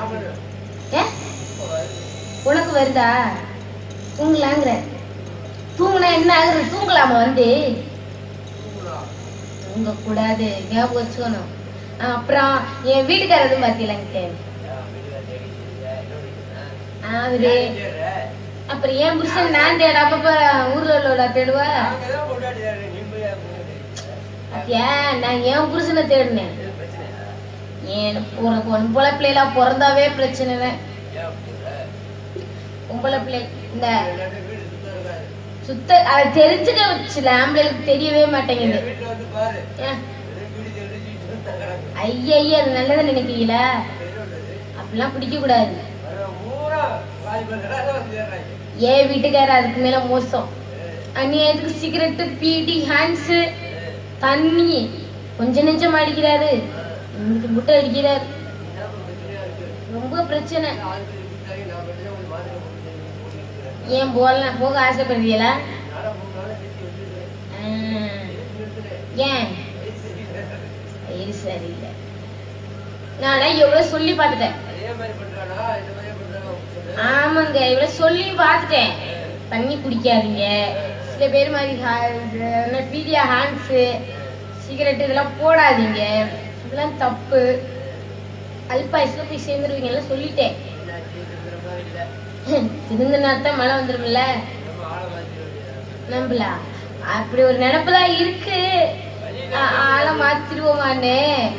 ஏ உனக்கு வருதா தூங்கலாங்கிற தூங்குனா என்ன ஆகுறது தூங்கலாமா வந்து தூங்க கூடாது ஞாபகம் வச்சுக்கணும் ஆ, அப்புறம் என் வீட்டுக்காரது பாத்தீங்களாங்க அவரு அப்புறம் ஏன் புருஷன் நான் தேட அப்பப்ப ஊர்ல உள்ளவளா தேடுவா பாத்தியா நான் ஏன் புருஷனை தேடினேன் ஏன் உனக்கு பொம்பளை பிள்ளைகளா பிறந்தாவே பிரச்சனை தான் பொம்பளை பிள்ளை இந்த சுத்த அதை தெரிஞ்சுக்க சில ஆம்பளைகளுக்கு தெரியவே மாட்டேங்குது ஏன்? ஐயய்ய அது நல்லதை நினைக்கிறீங்களா அப்படிலாம் பிடிக்க கூடாது ஏன் வீட்டுக்காரர் அதுக்கு மேல மோசம் அந்நியத்துக்கு சிகரெட்டு பீடி ஹேண்ட்ஸ் தண்ணி கொஞ்ச நெஞ்சம் அடிக்கிறாரு இன்னைக்கு முட்டை அடிக்கிறாரு ரொம்ப பிரச்சனை ஏன் போகலாம் போக ஆசைப்படுறீங்களா ஆ. ஏன் சரி சரியில்லை நானா எவ்வளவு சொல்லி பார்த்துட்டேன் ஆமாங்க இவ்வளவு சொல்லி பார்த்துட்டேன் தண்ணி குடிக்காதீங்க சில பேர் மாதிரி பீடியா ஹான்ஸு சிகரெட் இதெல்லாம் போடாதீங்க இதெல்லாம் தப்பு அல்பாயுஸ்ல போய் சேர்ந்துருவீங்கல்ல சொல்லிட்டேன் திருந்தினா தான் மழை வந்துரும்ல நம்பலா அப்படி ஒரு நினப்புலாம் இருக்கு ஆ- ஆளை மாத்திருவோமான்னு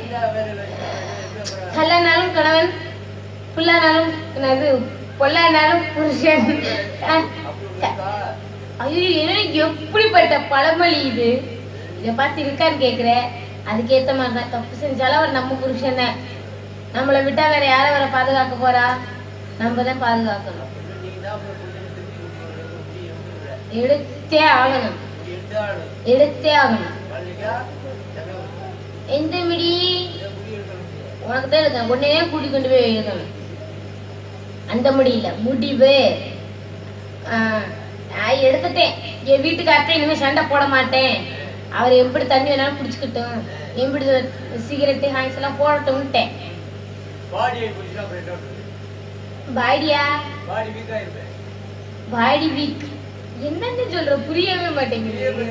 கல்யாணாலும் கணவன் புல்லானாலும் என்னது பொல்லானாலும் புருஷன் அஹ், க- ஐயோ என்ன எப்படிப்பட்ட பழமொழி இது இதை பார்த்து இருக்கான்னு கேக்குறேன் அதுக்கேத்த மாதிரி தான் தப்பு செஞ்சாலும் அவர் நம்ம புருஷன் தான் நம்மளை விட்டா வேற யாரை வர பாதுகாக்க போறா நம்ம தான் பாதுகாக்கணும் எடுத்தே ஆகணும் எடுத்தே ஆகணும் எந்த மிடி உனக்கு தான் இருக்கேன் உடனே கூட்டி கொண்டு போய் எழுதணும் அந்த முடியல முடிவு ஆஹ், நான் எடுத்துட்டேன் என் வீட்டுக்கார்ட்ட இனிமே சண்டை போட மாட்டேன் அவர் எப்படி தண்ணி வேணாலும் குடிச்சுக்கிட்டும் எப்படி சிகரெட்டு ஹான்ஸ் எல்லாம் போடட்டும்ட்டேன் பாடியா பாடி வீக் என்னன்னு சொல்ற புரியவே மாட்டேங்குது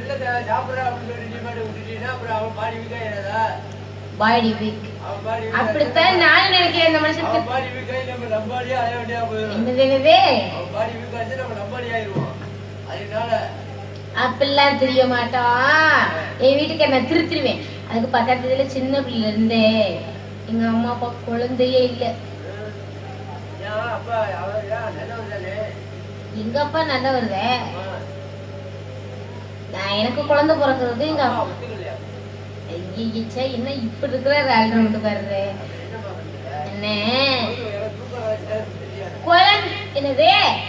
பாடி வீக் அப்படித்தான் நானும் நினைக்கிறேன் இந்த மனுஷனுக்கு என்னது என்னது அப்படிலாம் தெரிய மாட்டான் என் வீட்டுக்கு நான் திருத்திருவேன் அதுக்கு பக்கத்துல சின்ன பிள்ளைல இருந்தே எங்க அம்மா அப்பா குழந்தையே இல்ல எங்க அப்பா நல்லா வருதே நான் எனக்கு குழந்தை பிறக்கிறது எங்க அப்பா ஐயச்சே என்ன இப்படி இருக்கிற வேலை வீட்டுக்காரரு என்ன குழந்தை என்னது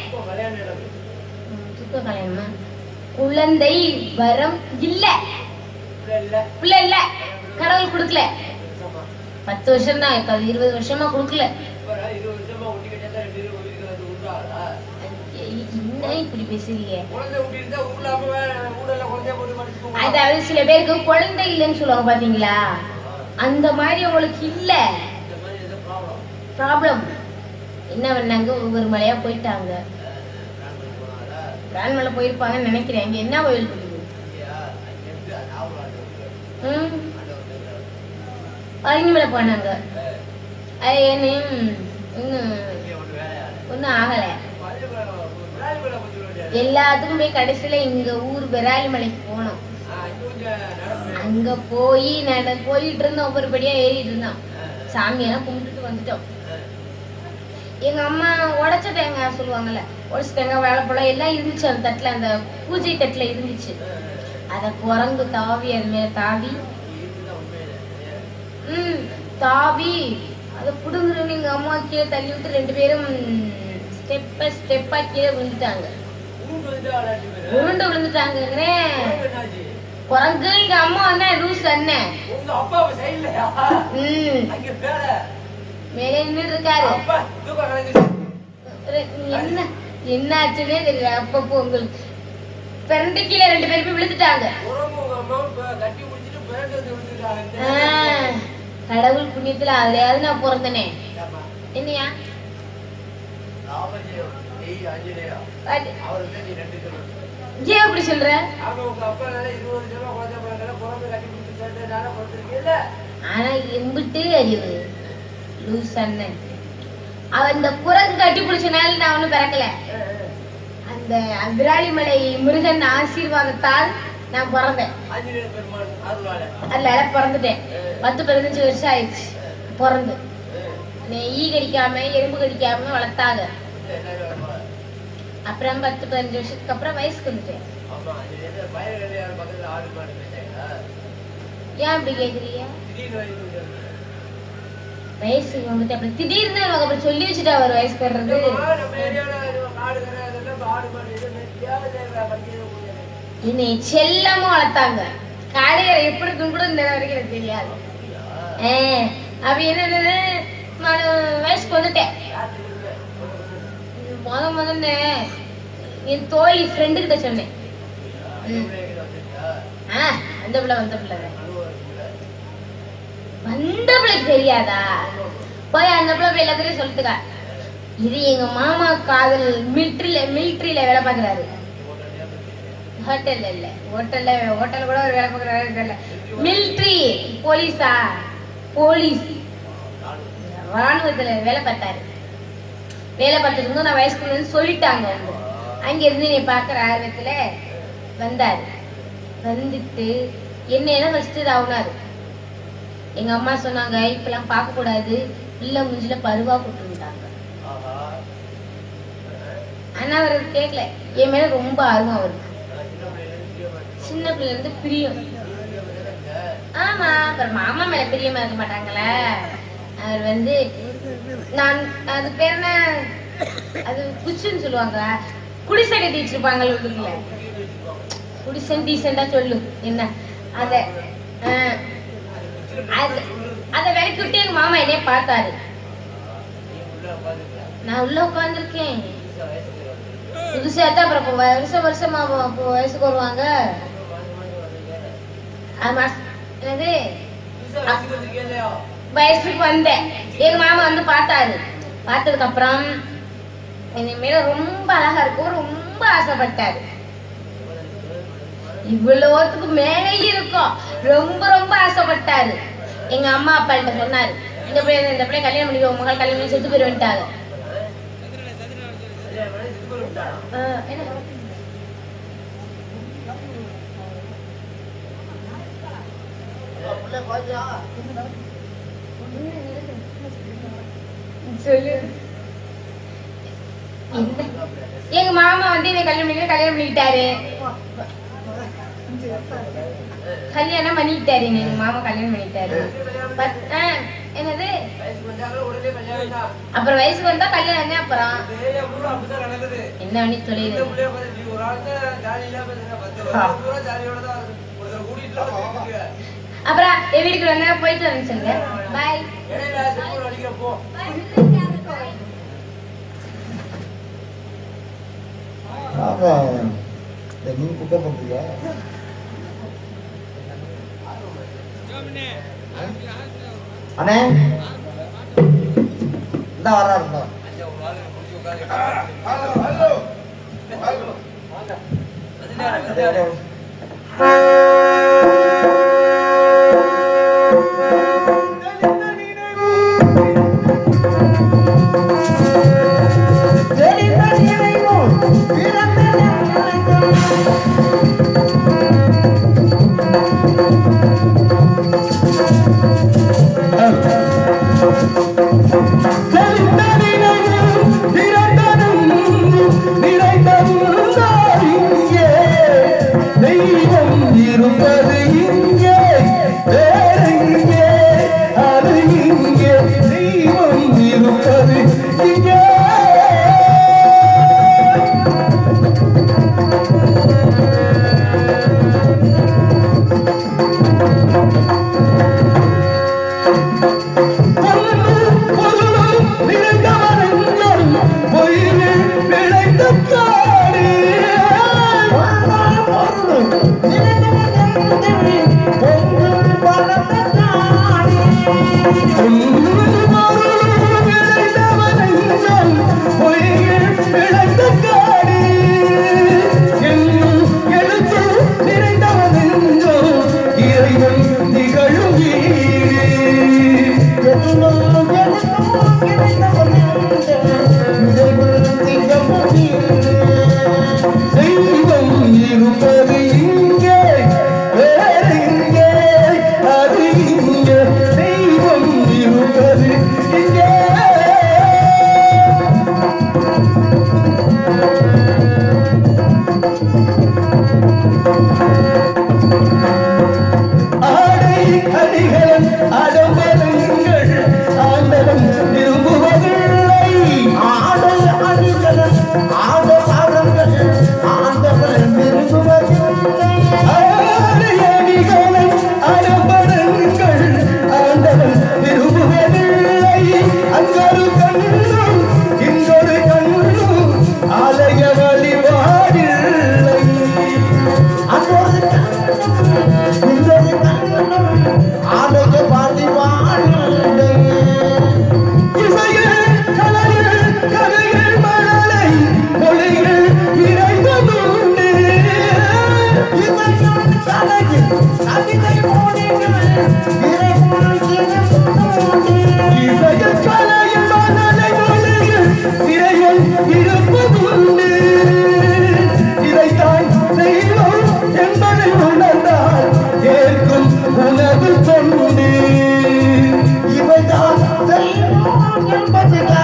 ம், சுத்த கல்யாணமா குழந்தை வரம் இல்ல பிள்ளை இல்ல கடவுள் கொடுக்கல பத்து வருஷம் தான் இப்ப இருபது வருஷமா கொடுக்கல ஐய, என்ன இப்படி பேசுறீங்க அதாவது சில பேருக்கு குழந்தை இல்லைன்னு சொல்லுவாங்க பாத்தீங்களா அந்த மாதிரி உங்களுக்கு இல்ல ப்ராப்ளம் என்ன பண்ணாங்க ஒவ்வொரு மலையா போயிட்டாங்க பிரான்மலை போயிருப்பாங்கன்னு நினைக்கிறேன் இங்க என்ன கோயில் இருக்குது ம் பழனிமலை போனாங்க அது என்ன இன்னும் ஒன்றும் ஆகலை எல்லாத்துக்கும் போய் கடைசியில இங்க ஊர் விராலிமலைக்கு போனோம் அங்க போய் நட போயிட்டு இருந்தோம் ஒவ்வொரு படியா ஏறிட்டு இருந்தோம் சாமியெல்லாம் கும்பிட்டுட்டு வந்துட்டோம் எங்க அம்மா உடைச்ச தேங்காய் சொல்லுவாங்கல்ல உடைச்ச தேங்காய் வாழைப்பழம் எல்லாம் இருந்துச்சு அந்த தட்டுல அந்த பூஜை தட்டுல இருந்துச்சு அத குரங்கு தாவி அது மேல தாவி ம் தாவி அதை புடுங்குறேன்னு எங்க அம்மா கீழே தள்ளி விட்டு ரெண்டு பேரும் ஸ்டெப்ப ஸ்டெப்பா கீழே விழுந்துட்டாங்க உருண்டு விழுந்துட்டாங்கிறேன் குரங்கு எங்க அம்மா வந்தா ரூஸ் அண்ணன் ம் மேலே நின்னுட்டு இருக்காரு ஒரு- என்ன என்ன ஆச்சுன்னே தெரியல அப்பப்போ உங்களுக்கு பிறண்டு கீழே ரெண்டு பேரும் போய் விழுந்துட்டாங்க ஆ, கடவுள் புண்ணியத்துல அதுலயாவது நான் பிறந்தனே என்னையா ராமஜெயம் நீ ஆஞ்சநேயா அது அவருக்கு நீ நன்றி சொல்லணும் ஏன் அப்படி சொல்ற ஆமா உங்க அப்பா நல்லா இருபது வருஷமா குழந்தை பிறகு குழந்தை கட்டி பிடிச்சி சொல்லிட்டு நானே கொடுத்துருக்கீல்ல ஆனா எம்பிட்டு அறிவு லூஸ் அண்ணன் அவன் இந்த குரங்கு கட்டி பிடிச்சனால நான் ஒண்ணும் பிறக்கல அந்த விராலிமலை முருகன் ஆசீர்வாதத்தால் நான் பிறந்தேன் ஆஞ்சநேய பெருமான் அருளால அதனால பிறந்துட்டேன் பத்து பதினஞ்சு வருஷம் ஆயிடுச்சு பிறந்து என்னை ஈ கடிக்காம எறும்பு கடிக்காம வளர்த்தாங்க அப்புறம் பத்து பதினஞ்சு வருஷத்துக்கு அப்புறம் வயசுக்கு வந்துட்டேன் ஆமா இது என்ன பயிர் கல்யாணம் பக்கத்துல ஆடு மாடு மேய்ச்சாங்களா? ஏன் அப்படி கேக்குறீங்க திடீர்னு வயசுக்கு வந்துருச்சு. வயசுக்கு வந்துட்டு அப்புறம் திடீர்னு நமக்கு அப்புறம் சொல்லி வச்சுட்டா ஒரு வயசுக்கு வர்றது நம்ம நம்ம ஏரியாவுல இது காடு கரை அதெல்லாம் இப்ப ஆடு மாடு இது மேய்ச்சியா இல்ல படிக்கிறது முடியாது. என்னை செல்லமா வளர்த்தாங்க காலையில எப்படி இருக்குன்னு கூட இந்த வரைக்கும் எனக்கு தெரியாது அப்படியா? ஆஹ் அப்ப என்னன்னு நான் வயசுக்கு வந்துட்டேன் யார்கிட்ட இருக்க? முத முதல்ல என் தோழி ஃப்ரெண்டு கிட்ட சொன்னேன் அந்த பிள்ளை எங்கிட்ட வந்துருச்சா? ஆ அந்த பிள்ளை வந்த பிள்ளை தான். அனுபவம் இருக்குல்ல? வந்த பிள்ளைக்கு தெரியாதா போய் அந்த பிள்ளை போய் எல்லாத்தையும் சொல்லிட்டுக்கா இது எங்க மாமா காதல் மிலிட்ரியில மிலிட்ரியில வேலை பார்க்கறாரு ஹோட்டல்ல இல்ல ஹோட்டல்ல ஹோட்டல்ல கூட ஒரு வேலை பார்க்கறாரு தெரியல மிலிட்ரி போலீஸா போலீஸ் ராணுவத்துல வேலை பார்த்தாரு வேலை பார்த்துட்டு இருந்தோம் நான் வயசுக்கு வந்து சொல்லிட்டாங்க அவங்க அங்க இருந்து நீ பாக்குற ஆர்வத்துல வந்தாரு வந்துட்டு என்னையெல்லாம் ஃபர்ஸ்ட் இதாகுனாரு எங்க அம்மா சொன்னாங்க இப்பெல்லாம் பார்க்க கூடாது பிள்ளை முஞ்சில பருவா கொடுத்துட்டாங்க ஆஹா. ஆனா அவர் கேட்கல என் மேல ரொம்ப ஆர்வம் அவருக்கு நான் சின்ன பிள்ளைல இருந்து பிரியம் சின்ன பிள்ளைல இருந்து பிரியம் பிரியம் தானே? ஆமா அப்புறம் மாமா மேல பிரியமா இருக்க மாட்டாங்களே அவர் வந்து நான் அது பேர் என்ன அது குச்சுன்னு சொல்லுவாங்க குடிசை கட்டி வச்சிருப்பாங்க உள்ளுக்குள்ள குடிசன் டீசெண்டா சொல்லு என்ன அத ஆ, அது அத விலக்கி விட்டு எங்க மாமா என்னைய பார்த்தாரு நீ உள்ள உட்கார்ந்துருக்க. நான் உள்ள உட்காந்துருக்கேன் புதுசா வயசுக்கு வந்து. புதுசா தான் அப்புறம் இப்போ வருஷம் வருஷமா அவ- இப்போ வயசுக்கு வருவாங்க மாறி மாறி வர்றீங்க. அது மாச- என்னது புதுசா வயசுக்கு வந்திருக்கீங்க இல்லையா? வயசுக்கு வந்தேன் எங்க மாமா வந்து பார்த்தாரு பார்த்ததுக்கு அப்புறம் என்னை மேல ரொம்ப அழகா இருக்கும் ரொம்ப ஆசைப்பட்டாரு இவ்வளவுத்துக்கு மேலேயும் இருக்கும் ரொம்ப ரொம்ப ஆசைப்பட்டாரு எங்க அம்மா அப்பா கிட்ட சொன்னாரு இந்த பிள்ளை இந்த பிள்ளை கல்யாணம் பண்ணி உங்க மகள் கல்யாணம் பண்ணி செத்து போயிருவேன்ட்டாங்க கல்யாணம் பண்ணி சித்து போய் விட்டானா? ஆஹ் என்ன அப்பா, புள்ள பாத்தியா? சொல்லு என்ன? எங்க மாமா வந்து என்னை கல்யாணம் பண்ணி கல்யாணம் பண்ணிக்கிட்டாரு கல்யாணம் பண்ணிக்கிட்டாரு என்னை எங்க மாமா கல்யாணம் பண்ணிக்கிட்டாரு பத்- ஆ, என்னது வயசுக்கு வந்தாங்களா, உடனே கல்யாணம் தான். அப்புறம் வயசுக்கு வந்தா கல்யாணம் தான் அப்புறம் இந்த ஏரியா பூரா அப்படிதான் நடக்குது. என்ன பண்ணி இந்த சொல்லிடு புள்ளைய பார்த்து நீ ஒரு ஆள் தான் ஜாலி இல்லாம இருந்தா பத்து வருஷம் பூரா ஜாலியோட தான் இருக்கு. ஒருத்தரை கூட்டிட்டு தான் வந்துட்டு இருக்க. அப்புறம் என் வீட்டுக்கு வந்தா போயிட்டு வரேன்னு சொல்லுங்க பாய் இடையில திருப்பூர் அடிக்கிற போ. ஆமா இந்த நீ குப்பை பண்றியா அண்ணே இந்த வர்றா இருந்தோம் அஞ்சா ஒரு ஆளு முடிச்சு உட்கார்ந்து. வந்துட்டாரு, வந்துட்டாரு. தெய்வம் இருப்பது இங்கே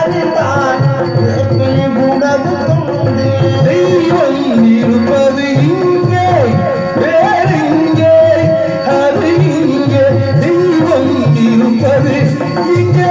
அதுதான் உணவு கொண்டு தெய்வம் இருப்பது இங்கே வேறெங்கே அது இங்கே தெய்வம் இருப்பது இங்கே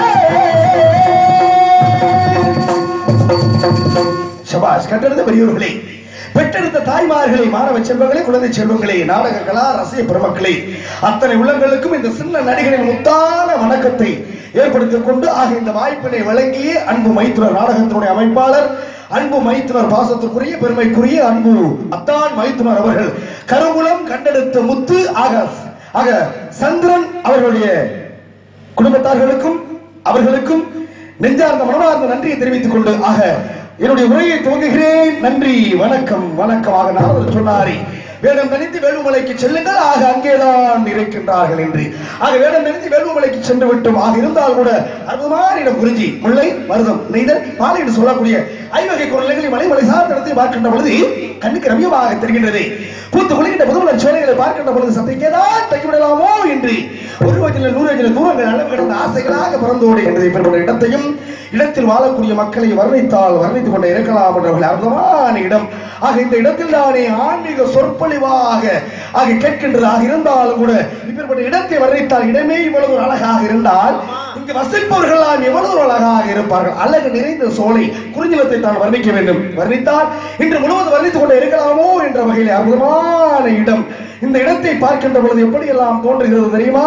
சபாஷ் கட்டெடுத்த பெரியவர்களே பெற்றெடுத்த தாய்மார்களே மாணவ செல்வங்களே குழந்தை செல்வங்களே நாடக கலா ரசிக பெருமக்களே அத்தனை உள்ளங்களுக்கும் இந்த சின்ன நடிகரின் முத்தான வணக்கத்தை ஏற்படுத்திக் கொண்டு ஆக இந்த வாய்ப்பினை வழங்கிய அன்பு மைத்துனர் நாடகத்தினுடைய அமைப்பாளர் அன்பு மைத்துனர் பாசத்திற்குரிய பெருமைக்குரிய அன்பு அத்தான் மைத்துனர் அவர்கள் கருங்குளம் கண்டெடுத்த முத்து ஆக ஆக சந்திரன் அவர்களுடைய குடும்பத்தார்களுக்கும் அவர்களுக்கும் நெஞ்சார்ந்த மனமார்ந்த நன்றியை தெரிவித்துக் கொண்டு ஆக என்னுடைய உரையை துவங்குகிறேன் நன்றி வணக்கம் வணக்கமாக நாரதர் சொன்னாரே வேடம் தனித்து வேலுமலைக்கு செல்லுங்கள் ஆக அங்கேதான் இருக்கின்றார்கள் என்று ஆக வேடம் தனித்து வேலுமலைக்கு சென்று விட்டோம் ஆக இருந்தால் கூட அற்புதமான இடம் குறிஞ்சி முல்லை மருதம் நெய்தல் பாலை என்று சொல்லக்கூடிய ஐவகை குரல்களை மலை மலை சார்ந்த இடத்தை பார்க்கின்ற பொழுது கண்ணுக்கு ரம்யமாக தெரிகின்றது பூத்து குளிக்கின்ற புதுமலர் சோலைகளை பார்க்கின்ற பொழுது சத்தைக்கேதான் தைவிடலாமோ என்று ஒரு வயதில் நூறு வயதில் தூரங்கள் அளவு கிடந்த ஆசைகளாக பிறந்தோடு என்பதை பெற்ற இடத்தையும் இடத்தில் வாழக்கூடிய மக்களை வர்ணித்தால் வர்ணித்துக் கொண்டே இருக்கலாம் என்ற அற்புதமான இடம் ஆக இந்த இடத்தில் தானே ஆன்மீக சொற்பொழிவாக ஆக கேட்கின்றதாக இருந்தாலும் கூட இப்படிப்பட்ட இடத்தை வர்ணித்தால் இடமே இவ்வளவு ஒரு அழகாக இருந்தால் இங்கு வசிப்பவர்களாம் எவ்வளவு ஒரு அழகாக இருப்பார்கள் அழகு நிறைந்த சோலை குறிஞ்சிலத்தை தான் வர்ணிக்க வேண்டும் வர்ணித்தால் இன்று முழுவதும் வர்ணித்துக் கொண்டே இருக்கலாமோ என்ற வகையில் அற்புதமான இடம் இந்த இடத்தை பார்க்கின்ற பொழுது எப்படியெல்லாம் தோன்றுகிறது தெரியுமா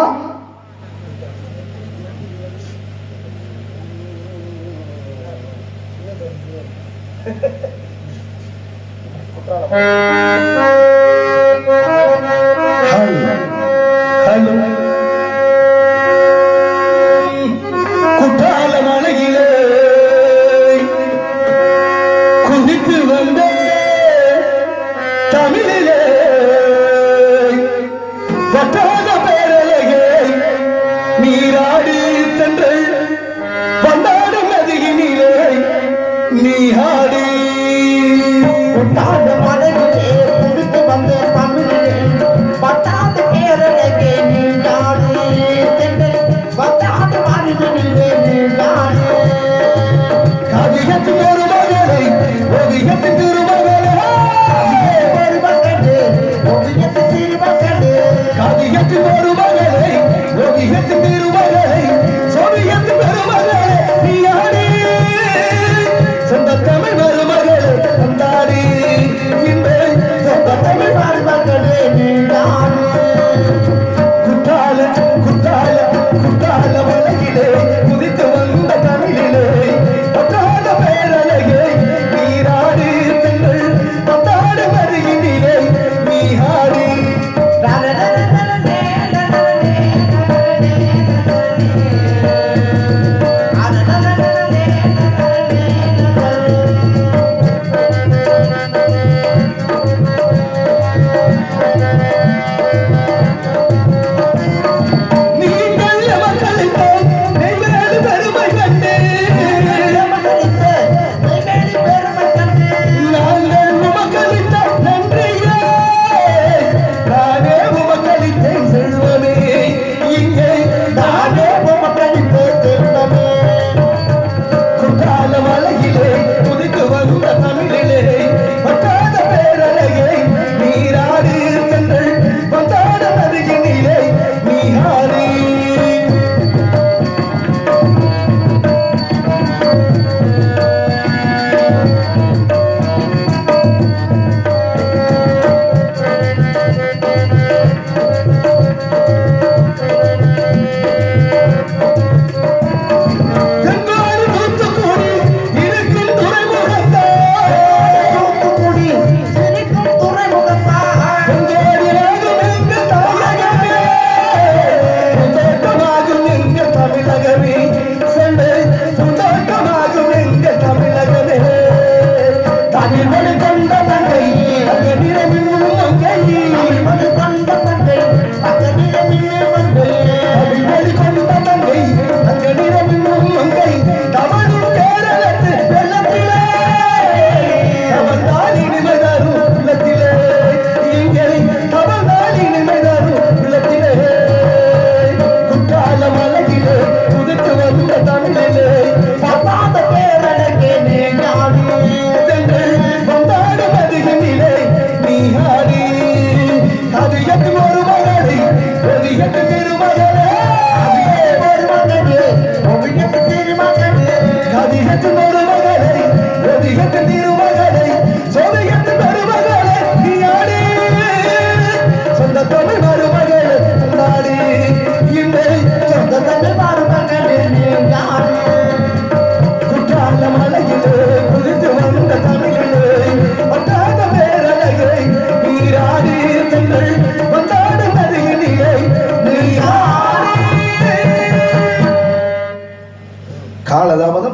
ஹலோ ஹலோ குற்றால மலையிலே குதித்து வந்த தமிழிலே வட்டாத பேரலையே நீராடி தன்றல் பண்டாடும் நதியினிலே நீ ஆடி தாண்ட மலையிலே குடித்து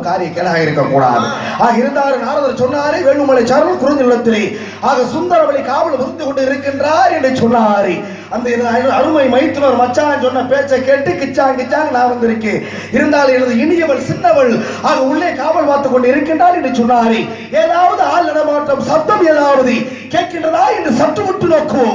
காரிய கேளாக இருக்கக்கூடாது ஆக இருந்தாலும் நாரதர் சொன்னாரே வேணுமலை சாரல் குறிஞ்சி நிலத்திலே ஆக சுந்தரவழி காவல் புரிந்து கொண்டு இருக்கின்றார் என்று சொன்னாரே அந்த இது அரு- அருமை மைத்துனர் மச்சான் சொன்ன பேச்சை கேட்டு கிச்சாங் கிச்சாங் நான் வந்திருக்கேன் இருந்தாலும் எனது இனியவள் சின்னவள் ஆக உள்ளே காவல் பார்த்து கொண்டு இருக்கின்றார் என்று சொன்னாரே ஏதாவது ஆள் நடமாட்டம் சத்தம் ஏதாவது கேட்கின்றதா என்று சற்று விட்டு நோக்குவோம்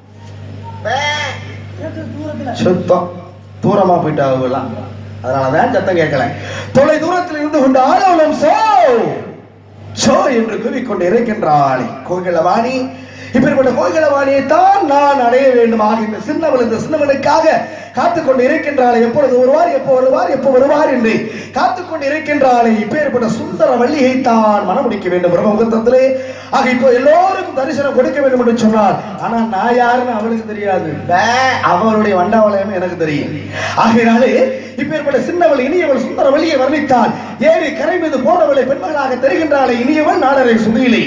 சுத்தம் தூரமா போயிட்டாங்கலாம் அதனாலதான் சத்தம் கேட்கல தொலை தூரத்தில் இருந்து கொண்டு ஆலோலம் சோ சோ என்று கூறிக்கொண்டு இருக்கின்றாளே கோகிலவாணி இப்படிப்பட்ட கோகிலவாணியை தான் நான் அடைய வேண்டுமாக இந்த சின்னவள் இந்த சின்னவனுக்காக காத்துக் கொண்டு இருக்கின்றாளே எப்பொழுது வருவார் எப்போ வருவார் எப்போ வருவார் என்று காத்துக் கொண்டு இருக்கின்றாளே இப்பேற்பட்ட சுந்தர வள்ளியை தான் மனமுடிக்க வேண்டும் பிரம்மமுகத்திலே ஆக இப்போ எல்லோருக்கும் தரிசனம் கொடுக்க வேண்டும் என்று சொன்னார் ஆனா நான் யாருன்னு அவளுக்கு தெரியாது பே, அவளுடைய வண்டாவளையமே எனக்கு தெரியும் ஆகையினாலே இப்பேற்பட்ட சின்னவள் இனியவள் சுந்தர வள்ளியை வர்ணித்தால் ஏறி கரை மீது போனவளை பெண்மகளாக தெரிகின்றாளே இனியவள் நாடரை சுதியிலே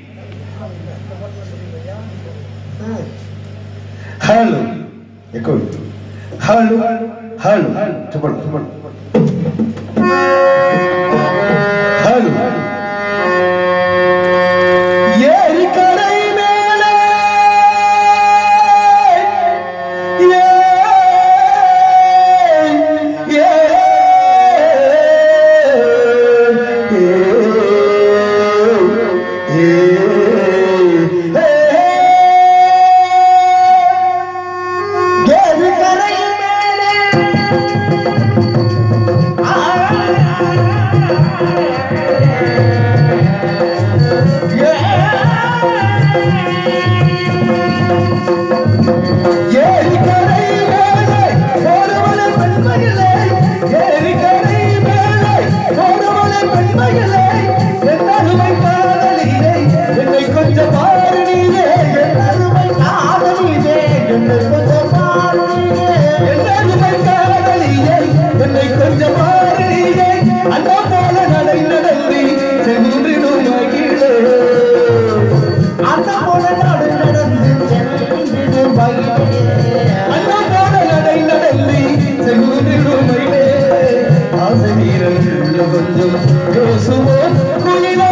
ஹலோ எக்கோ ஹலோ ஹலோ சுப்பல் சுப்பல் ஹலோ ஏரி கரை மேலே ஏ ஏ ஏ ஏரி கரை மேலே ஏரி கரை மேலே ஓடுவன பெண்மகளே ஏரி கரை மேலே ஓடுவன பெண்மகளே என் அருமை காதலிலே என்னை கொஞ்சம் பாரு நீயே என் அருமை காதலிலே என்னை கொஞ்சம் பாரு நீயே என் அருமை காதலிலே என்னை கொஞ்சம் பாரு நீயே அந்த போல நடை நடந்தி சென்றிடும் மகிழே அந்த போல நடை நடந்து சென்றிடும் மகிழே அந்த போல நடை நடந்தி சென்றிடும் மகிழே ஆசை வீரன் கொஞ்சம் யோசுவோம் குயிலே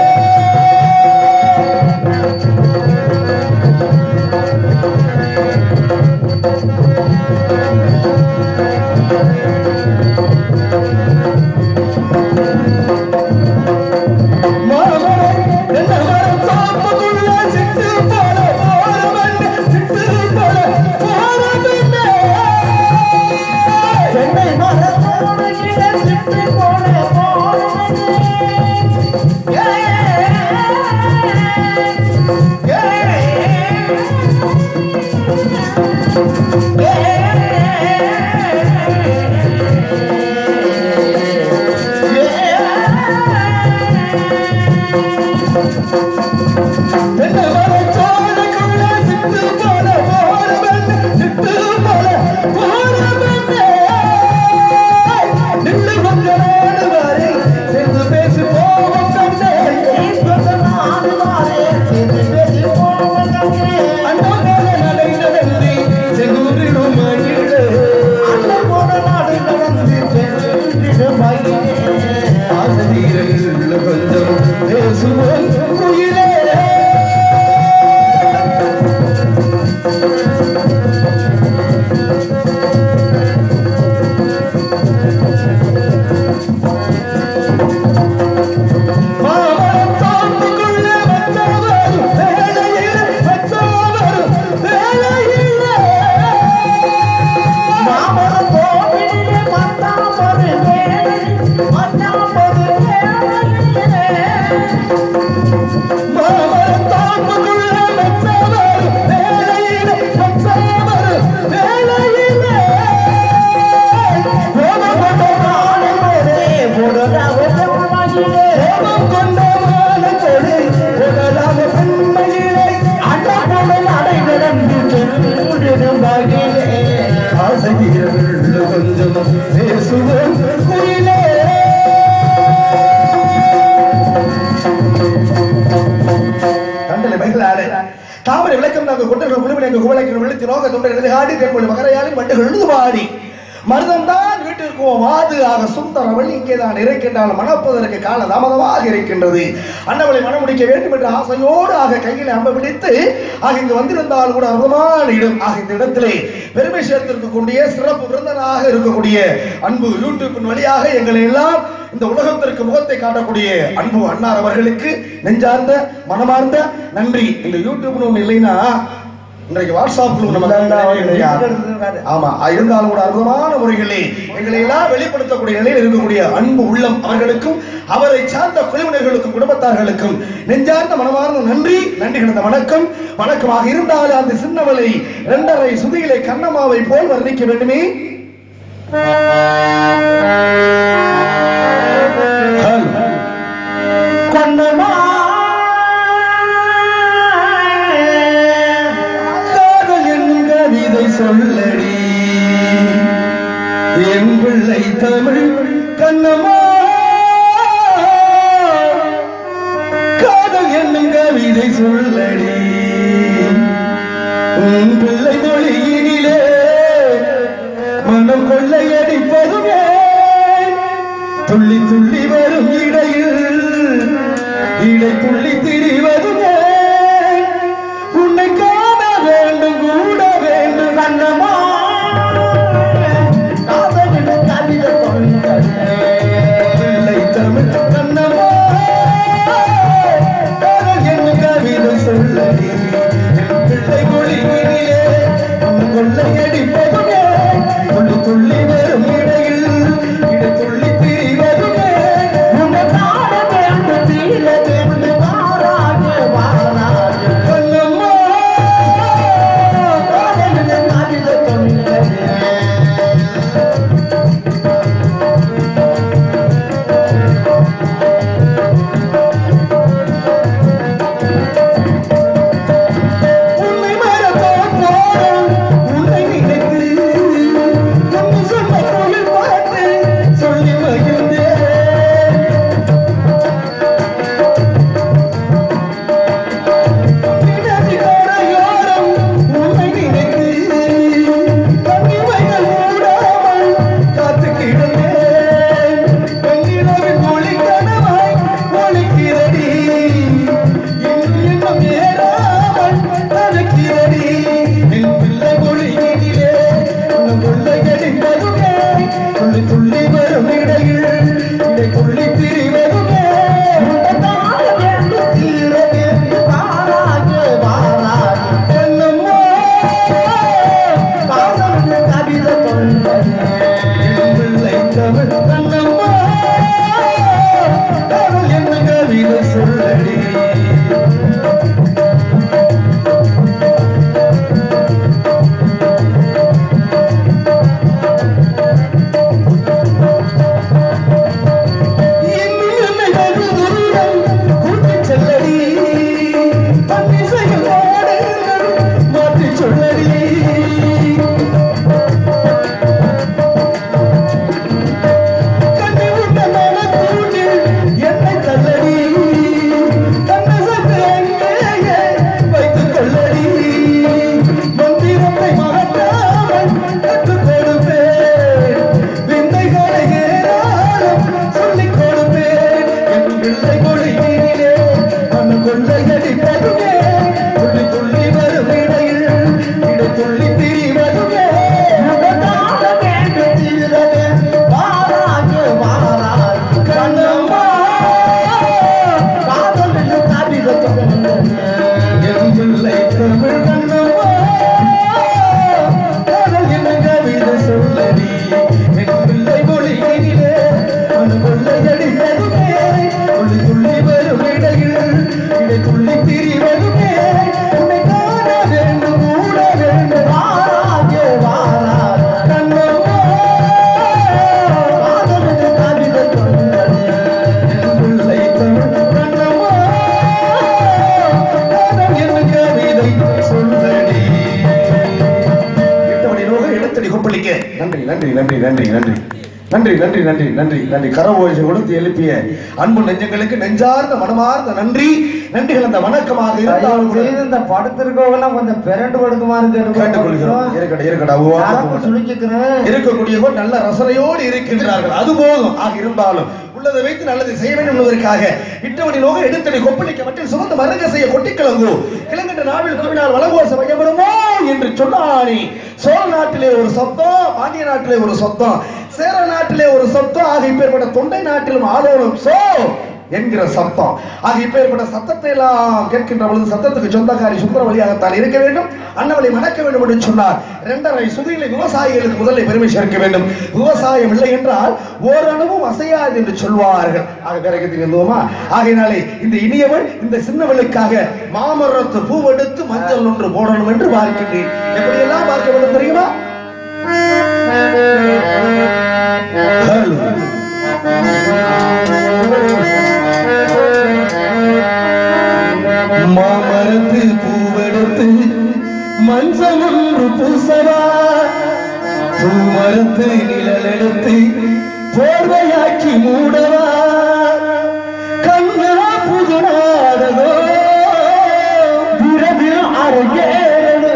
மாமரம் என்ன மரம் சாப்புக்குள்ள சிட்டு போல போறவன் சிட்டு போல போறவன் என்னை மரம் போடுகிற சிட்டு போல போறவன் என்ன மரம் சாலைக்குள்ள சிட்டு போல போறவன் சிட்டு போல போறவன் நின்று கொஞ்ச நாடு வரை சேர்ந்து பேசி போவோம் கண்ணே கொஞ்ச நாடு வரை சேர்ந்து பேசி போவோம் கண்ணே அண்ணா போல நடை நடந்தி செங்குன்றிடும் மகிழே அண்ணா போல நாடு நடந்து செங்குன்றிடும் மகிழே ஆசிரியர்கள் கொஞ்சம் பேசுவோம் குயிலே மாமரம் காட்டுக்குள்ள வச்சவர் வேலையில் வச்சவர் வேலையில் மாமரம் தோப்பிலே பத்தாமது வேலையில் பத்தாமது மாமரம் காட்டுக்குள்ள வச்சவர் வேலையில் வச்சவர் வேலையில் கோபம் கொண்ட மாணவரே முடலாக பெண்மணியே கோபம் கொண்ட மாணவரே முடலாக பெண்மணியே அண்ணா போல நடை நடந்து சென்றிடும் வகையிலே ஆசையர்கள் கொஞ்சம் பேசுவோம் குயிலே கண்டலை மகிழாடு தாமரை விளக்கம் நாங்கள் கொண்டர்கள் குழுவினை குவளைக்கு விழுத்தி நோக்க தொண்டை ஆடி தேர்மொழி மகரையாளி வண்டுகள் எழுது பாடி மருதம் தான் வீட்டு நிற்கும் வாது ஆக சுந்தரவள் இங்கேதான் இருக்கின்றால் மணப்பதற்கு கால தாமதமாக இருக்கின்றது அன்னவளை மணமுடிக்க வேண்டும் என்ற ஆசையோடு ஆக கையில் அம்ப பிடித்து ஆக இங்கு வந்திருந்தால் கூட அற்புதமான இடம் ஆக இந்த இடத்திலே பெருமை சேர்த்திருக்கக்கூடிய சிறப்பு விருந்தனாக இருக்கக்கூடிய அன்பு யூடியூப்பின் வழியாக எங்களை எல்லாம் இந்த உலகத்திற்கு முகத்தை காட்டக்கூடிய அன்பு அண்ணார் அவர்களுக்கு நெஞ்சார்ந்த மனமார்ந்த நன்றி இந்த யூடியூப்னு ஒண்ணு இல்லைன்னா இன்றைக்கு வாட்ஸ்அப்ல நம்ம ஆமா அது இருந்தாலும் கூட அற்புதமான முறைகளிலே எங்களை எல்லாம் வெளிப்படுத்தக்கூடிய நிலையில் இருக்கக்கூடிய அன்பு உள்ளம் அவர்களுக்கும் அவரை சார்ந்த குழுவினர்களுக்கும் குடும்பத்தார்களுக்கும் நெஞ்சார்ந்த மனமார்ந்த நன்றி நன்றி கிடந்த வணக்கம் வணக்கமாக இருந்தாலும் அந்த சின்னவளை இரண்டரை சுதியிலே கண்ணம்மாவை போல் வர்ணிக்க வேண்டுமே ஹலோ. கண்ணமா காதல் என்னும் கவிதை சொல்லடி என் பிள்ளை தமிழ் கண்ணம்மா காதல் என்னும் கவிதை சொல்லடி உன் பிள்ளை மொழியினிலே மனம் கொள்ளையடிப்பதுமே துள்ளி துள்ளி வரும் இடையில் இடை துள்ளி திரிவதுமே உன்னை காண வேண்டும் கூட வேண்டும் கண்ணம்மா காதலின் கவிதை சொல்லுங்கள் பிள்ளை தமிழ் கண்ணம்மா காதல் என்ன கவிதை சொல்லடி என் பிள்ளை மொழியினிலே உன் கொள்ளையடிப்பதுமே துள்ளி துள்ளி வரும் இடையில் இடை துள்ளி திரிவதுமே உன்னை காண வேண்டும் தீர வேண்டும் வாராக வாராக கண்ணம்மா காதலின் கவிதை சொல்லுங்கள் உன்னை மறப்போம் போதும் உன்னை நினைத்து உன் சொன்ன கோயில் பார்த்து சொல்லி மகிழ்ந்தேன் நினைவு கரையோரம் உன்னை நினைத்து கண்ணிமைகள் மூடாமல் காத்து கிடந்தேன் வெண்ணிலவின் ஒளி கனவாய் ஒளிக்கிறடி இன்னும் இன்னும் ஏறாமல் தடுக்கிறடி என் பிள்ளை மொழியினிலே உன் கொள்ளையடிப்பதுமே துள்ளி துள்ளி வரும் இடையில் இடை துள்ளி திரிவதுமே காண வேண்டும் தீர வேண்டும் வாராக வாராக கண்ணம்மா காதலின் கவிதை சொல்லுங்கள் என் பிள்ளை தமிழ் கண்ணம்மா காதல் என்ன கவிதை சொல்லடி இன்னும் என்னை வெகு தூரம் கூட்டிச் செல்லடி. பன்னிசையில் பாடல்கள் மாற்றிச் சொல்லடி. கண்ணி உண்ட மனத்தூண்டில் என்னை தள்ளடி. கண்ணசைத்து அங்கேயே வைத்துக் கொள்ளடி. மந்திரத்தை மகட்டாமல் கற்றுக் கொடுப்பேன். விந்தைகளை ஏராளம் சொல்லிக் கொடுப்பேன். என் பிள்ளை மொழியினிலே மனம் கொள்ளையடிப்பதுமே, துள்ளி துள்ளி வரும் இடையில் இடை துள்ளி திரிவதுமே. காண வேண்டும் தீர வேண்டும் வாராக வாராக கண்ணம்மா, காதலின் கவிதை சொல்லுங்கள் என் பிள்ளை தமிழ் கண்ணம்மா, காதல் என்ன கவிதை சொல்லடி என் பிள்ளை மொழியினிலே மனம் கொள்ளையடிப்பதுமே, துள்ளி துள்ளி வரும் இடையில் இடை துள்ளி திரிவதுமே. உன்னை காண வேண்டும் கூட வேண்டும் வாராக வாராக கண்ணம்மா, காதலின் கவிதை சொல்லுங்கள் என் பிள்ளை தமிழ் கண்ணம்மா, காதல் என்ன கவிதை சொல்லடி இட்டபடி நோக இடத்தடி கொப்பளிக்க நன்றி நன்றி நன்றி நன்றி நன்றி நன்றி நன்றி நன்றி நன்றி நன்றி கரவோசை கொடுத்து எழுப்பிய அன்பு நெஞ்சங்களுக்கு நெஞ்சார்ந்த மனமார்ந்த நன்றி நன்றிகள் அந்த வணக்கமாக இருந்தாலும் கூட செய்து இந்த படத்திற்கெல்லாம் கொஞ்சம் பிரண்டு கொடுக்குமாறு கேட்டுக்கொள்கிறோம் இருக்கடா இருக்கடா யாரும் சுழிக்கிறேன் இருக்கக்கூடியவர் நல்ல ரசனையோடு இருக்கின்றார்கள் அது போதும் ஆக இருந்தாலும் உள்ளதை வைத்து நல்லதை செய்ய வேண்டும் என்பதற்காக இட்டவடி நோக எடுத்தடி கொப்பளிக்க மட்டில் சுமந்த மருங்க செய்ய கொட்டிக்கிழங்கு கிழங்கட்ட நாவில் குழுவினால் வளங்கோச வையப்படுமோ என்று சொன்னானே சோழ நாட்டிலே ஒரு சத்தம் பாண்டிய நாட்டிலே ஒரு சத்தம் சேர நாட்டிலே ஒரு சத்தம் ஆக இப்பேற்பட்ட தொண்டை நாட்டிலும் ஆலோலம் சோ என்கிற சத்தம் ஆக இப்பேற்பட்ட சத்தத்தை எல்லாம் கேட்கின்ற பொழுது சத்தத்துக்கு சொந்தக்காரி சுந்தரவழியாகத்தான் இருக்க வேண்டும் அன்னவளை மணக்க வேண்டும் என்று சொன்னார் இரண்டரை சுதியிலே விவசாயிகளுக்கு முதலில் பெருமை சேர்க்க வேண்டும் விவசாயம் இல்லை என்றால் ஓரளவும் அசையாது என்று சொல்வார்கள் ஆக பிறகு தெரிந்துவோமா ஆகையினாலே இந்த இனியவள் இந்த சின்னவளுக்காக மாமரத்து பூவெடுத்து மஞ்சள் ஒன்று போடணும் என்று பார்க்கின்றேன் எப்படியெல்லாம் பார்க்க வேண்டும் தெரியுமா ஹலோ மாமரத்து பூவெடுத்து மஞ்சள் ஒன்று பூசவா பூமரத்து நிழல் எடுத்து போர்வையாக்கி மூடவா கண்ணா புதுநாடகோ விரவில் அரங்கேறது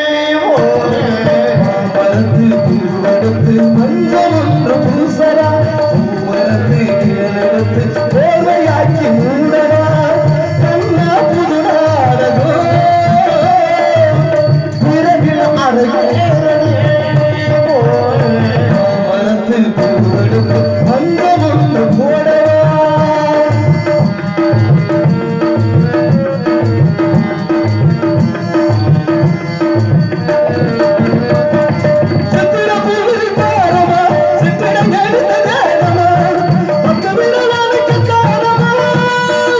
மாமரத்து பூவெடுத்து மஞ்சள் ஒன்று பூசவா பூமரத்து நிழல் எடுத்து போர்வையாக்கி மூடவா கண்ணா புதுநாடகோ விரவில் அரங்கேறது மரத்து பூவெடுத்து மஞ்சள் ஒன்று போடவா சித்திர பூவில் பாரமா சித்திரம் எடுத்த நேரமா பத்து விரலாளுக்கு காரணமா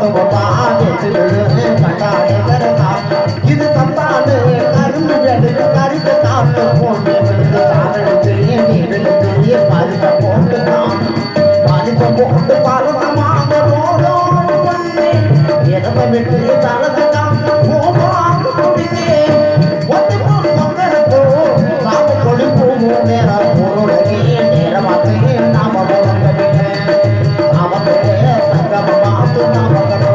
தத்துவமா வெற்றிடுது கண்டாடு கரதான் இது தந்தாடு கரும்பு வெடுக்கு கருத்து காத்து போட்டு விழுந்து தானெடுத்து நீரெடுத்து பருத்த போட்டு தான் பருத்த போட்டு பருவமாக போடும் பண்ணி இடம விட்டு தலத காத்து போவாங்க குடித்தே ஒத்து போல் பொங்கலுக்கு சாம கொழுப்பு நேரம் பொருளுக்கு நேரமாக்கு நாம பொருளுக்கு நமக்கு சங்கமமாத்து நமக்கு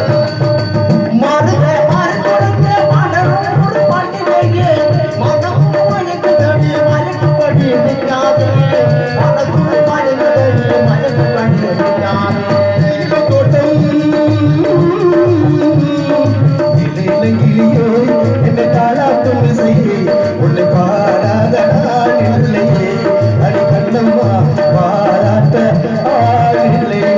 மருக மறுகொடுத்த மலரோடு பண்டிகையே மனம் மணிக்கு தடி மலைக்கு படி நிற்காதே மனக்குள் மலைக்கு தடி மலைக்கு படி நிற்காதே என்னை தாளாட்டும் இசையே உன்னை பாடாத நாள் இல்லையே அடி கண்ணம்மா பாராட்ட ஆள் இல்லையே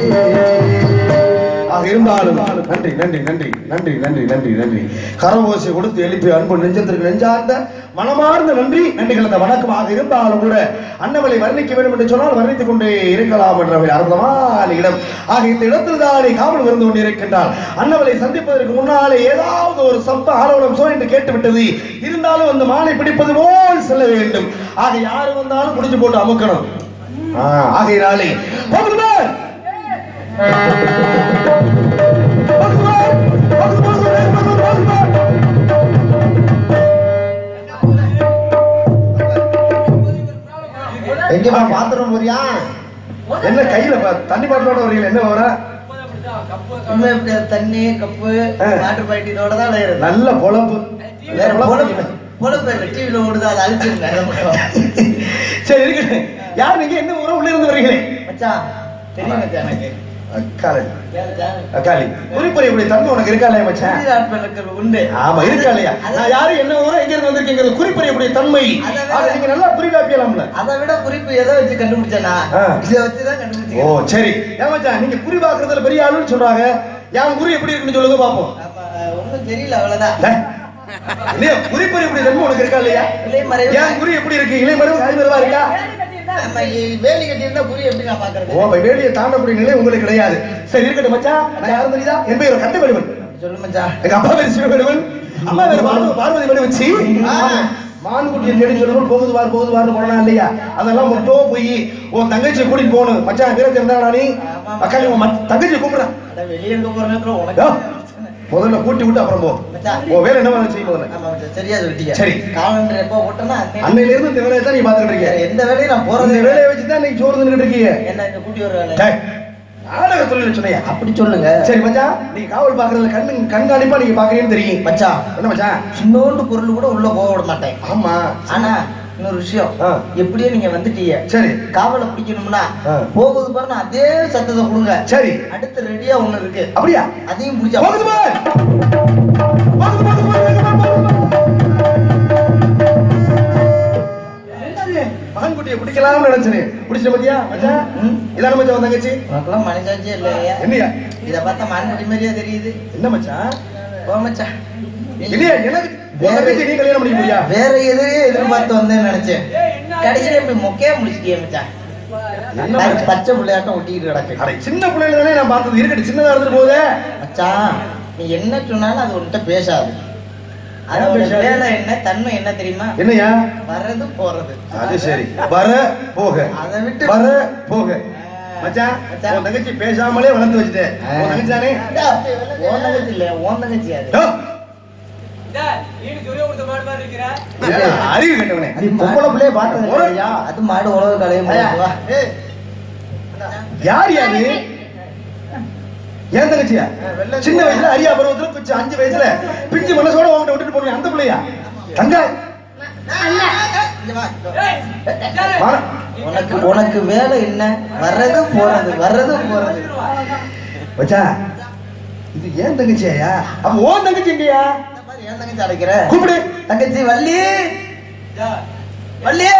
ஆக இருந்தாலும் நன்றி நன்றி நன்றி நன்றி நன்றி நன்றி நன்றி கரவோசை கொடுத்து எழுப்பி அன்பு நெஞ்சத்திற்கு நெஞ்சார்ந்த மனமார்ந்த நன்றி நன்றி கலந்த வணக்கமாக இருந்தாலும் கூட அன்னவளை வர்ணிக்க வேண்டும் என்று சொன்னால் வர்ணித்துக் கொண்டே இருக்கலாம் என்ற ஒரு அற்புதமான இடம் ஆக இந்த இடத்தில் தானே காவல் இருந்து கொண்டிருக்கின்றார் அன்னவளை சந்திப்பதற்கு முன்னாலே ஏதாவது ஒரு சப்த ஆரோலம் சோ என்று கேட்டுவிட்டது இருந்தாலும் அந்த மானை பிடிப்பது போல் செல்ல வேண்டும் ஆக யாரு வந்தாலும் பிடிச்சு போட்டு அமுக்கணும் ஆ, ஆகையினாலே பகவான் பகவான் பகவான் பகவான் பகவான் எங்கேப்பா பாத்ரூம் போறியா என்ன கையில பா- தண்ணி பாட்டிலோட வரீங்க என்ன வர இன்னும் எப்படி அது தண்ணி கப்பு ஆ. வாட்டர் பாக்கெட் இதோட தான் விளையிறது நல்ல பொழப்பு வேற பொழப்பு. பொழப்பு பொழப்பு இல்லை டிவியில ஓடுது அதை அழிச்சிருங்க அதை மட்டும். சரி இருக்கு யார் நீங்க என்ன ஊரா உள்ள இருந்து வரீங்களே மச்சான் தெரியும் மச்சான் எனக்கு அக்காளி ஏன் மச்சான்? அக்காளி குறிப்புரையுடைய தன்மை உனக்கு இருக்கா இல்லையா மச்சான் புதிய ஆட்களுக்கு உண்டு ஆமா இருக்கா இல்லையா நான் யாரு என்ன ஊரா எங்க இருந்து வந்திருக்கீங்க குறிப்புரையுடைய தன்மை அதை அதை நீங்க நல்லா குறிவாப்பியலாம்ல அதை விட குறிப்பு எதை வச்சு கண்டுபிடிச்சேனா ஆ. இதை வச்சுதான் ஓ கண்டுபிடிச்சேன் சரி ஏன் மச்சான் நீங்க குறி பாக்குறதுல பெரிய ஆளுன்னு சொல்றாங்க என் குறி எப்படி இருக்குன்னு சொல்லுங்க பாப்போம் ஒன்றும் தெரியல அவ்வளவுதான் டேய், இல்லையா குறிப்புரையுடைய தன்மை உனக்கு இருக்கா இல்லையா இலைமறைவு என் குறி எப்படி இருக்கு இலைமறைவு காய்மறைவா இருக்கா நம்ம இ- வேலி கட்டியிருந்தா புரிய எப்படி நான் பாக்குறது ஓ அப்ப வேலியை தாண்டக்கூடிய நிலை உங்களுக்கு கிடையாது சரி இருக்கட்டும் மச்சான் நான் யாரும் தெரியுதா என் பெயர் கட்ட வடிவன் சொல்லு மச்சான் எங்க அப்பா பேர் சிவகடுவன் அம்மா பேர் பார்வதி பார்வதி வடி வச்சு மான்குட்டியை தேடி சொல்லணும் போகுது வார் போகுது வார்னு போனா இல்லையா அதெல்லாம் மொத்தம் போய் உன் தங்கச்சியை கூட்டிட்டு போகணும் மச்சான் பேரை தெரிந்தாடா நீ அக்கா நீ உன் மத்- தங்கச்சியை கூப்பிடுறேன் அட வெளியே இருக்க போற நேரத்துல யோ, உனக்கு முதல்ல கூட்டி விட்டு அப்புறம் போ மச்சான். உன் வேலை என்ன வேலை செய்யும் முதல்ல ஆமா மச்சான், சரியா சொல்லிட்டீங்க சரி. காலண்டர் எப்போ போட்டோன்னா அன்னைக்கு அன்னையில இருந்து இந்த வேலையை தான் நீ பாத்துக்கிட்டு வேற இருக்க எந்த வேலையும் நான் இந்த போறது வேலையை வச்சு தான் நீ சோறு தின்னுட்டு இருக்கீங்க என்ன இந்த கூட்டி ஒரு வேலை டேய், நாடக தொழில் சொன்னையா அப்படி சொல்லுங்க சரி மச்சான் நீ காவல் பாக்குறதுல கண்ணு கண்காணிப்பா நீங்க பாக்குறீங்கன்னு தெரியும் மச்சான் என்ன மச்சான் சின்னோண்டு பொருள் கூட உள்ள போக விட மாட்டேன் ஆமா ஆனா இன்னொரு விஷயம் ஆ. எப்படியோ நீங்க வந்துட்டீங்க சரி காவலை பிடிக்கணும்னா ஆ. போகுது பாருங்க அதே சத்தத்தை கொடுங்க சரி அடுத்து ரெடியா ஒண்ணு இருக்கு அப்படியா அதையும் பிடிச்சா போகுது பார். போகுது, போகுது, போகுது, போகுது, போகுது. மான்குட்டியை பிடிக்கலாம்னு நினைச்சேன் பிடிச்சிட்ட பத்தியா மச்சான் ம். இதான மச்சான் உன் தங்கச்சி உனக்கெல்லாம் மனசாட்சியே இல்லையா என்னையா இத பார்த்தா மான்குட்டி மாதிரியா தெரியுது என்ன மச்சான் போ மச்சான் இல்லையா எனக்கு உன் தங்கச்சி நீ கல்யாணம் பண்ணிக்க முடியா வேற எதையே எதிர்பார்த்து வந்தேன்னு நினைச்சேன் கடைசியில இப்படி மொக்கையா முடிச்சிட்டியே மச்சான் என்ன மச்சான்? பச்சை பிள்ளையாட்டம் ஒட்டிக்கிட்டு கிடக்கு அட சின்ன பிள்ளைல தானே நான் பார்த்தது இருக்கட்டும் சின்னதா இருந்துட்டு போதே மச்சான் நீ என்ன சொன்னாலும் அது உன்கிட்ட பேசாது ஏன் அதோட பேசாது? வேலை என்ன தன்மை என்ன தெரியுமா என்னையா வர்றது போறது அது சரி வர போக அதை விட்டு வர போக மச்சான் மச்சான். உன் தங்கச்சி பேசாமலே வளர்த்து வச்சுட்டேன் ஆ. உன் தங்கச்சி தானே அடா, உன் தங்கச்சி இல்ல உன் தங்கச்சி அது யோ, நீனு சொல்லி கொடுத்த மாடு மாதிரி இருக்கிற ஏன் அறிவு கட்டவனே நீ பொம்பளை பிள்ளைய பார்த்தது இல்லையா அது மாடு உழவு கலையும் வா யார் யாரு ஏன் தங்கச்சியா சின்ன வயசுல அரியா பருவத்துல பிச்சு அஞ்சு வயசுல பிஞ்சு மனசோட உன்கிட்ட விட்டுட்டு போனீங்க அந்த பிள்ளையா தங்க இங்க வா. வாடா. உனக்கு உனக்கு வேலை என்ன வர்றது போறது வர்றது போறது மச்சா இது ஏன் தங்கச்சியா அப்ப ஓன் தங்கச்சி எங்கயா இந்த மாதிரி ஏன் தங்கச்சி அடைக்கிற கூப்பிடு தங்கச்சி வள்ளி வள்ளி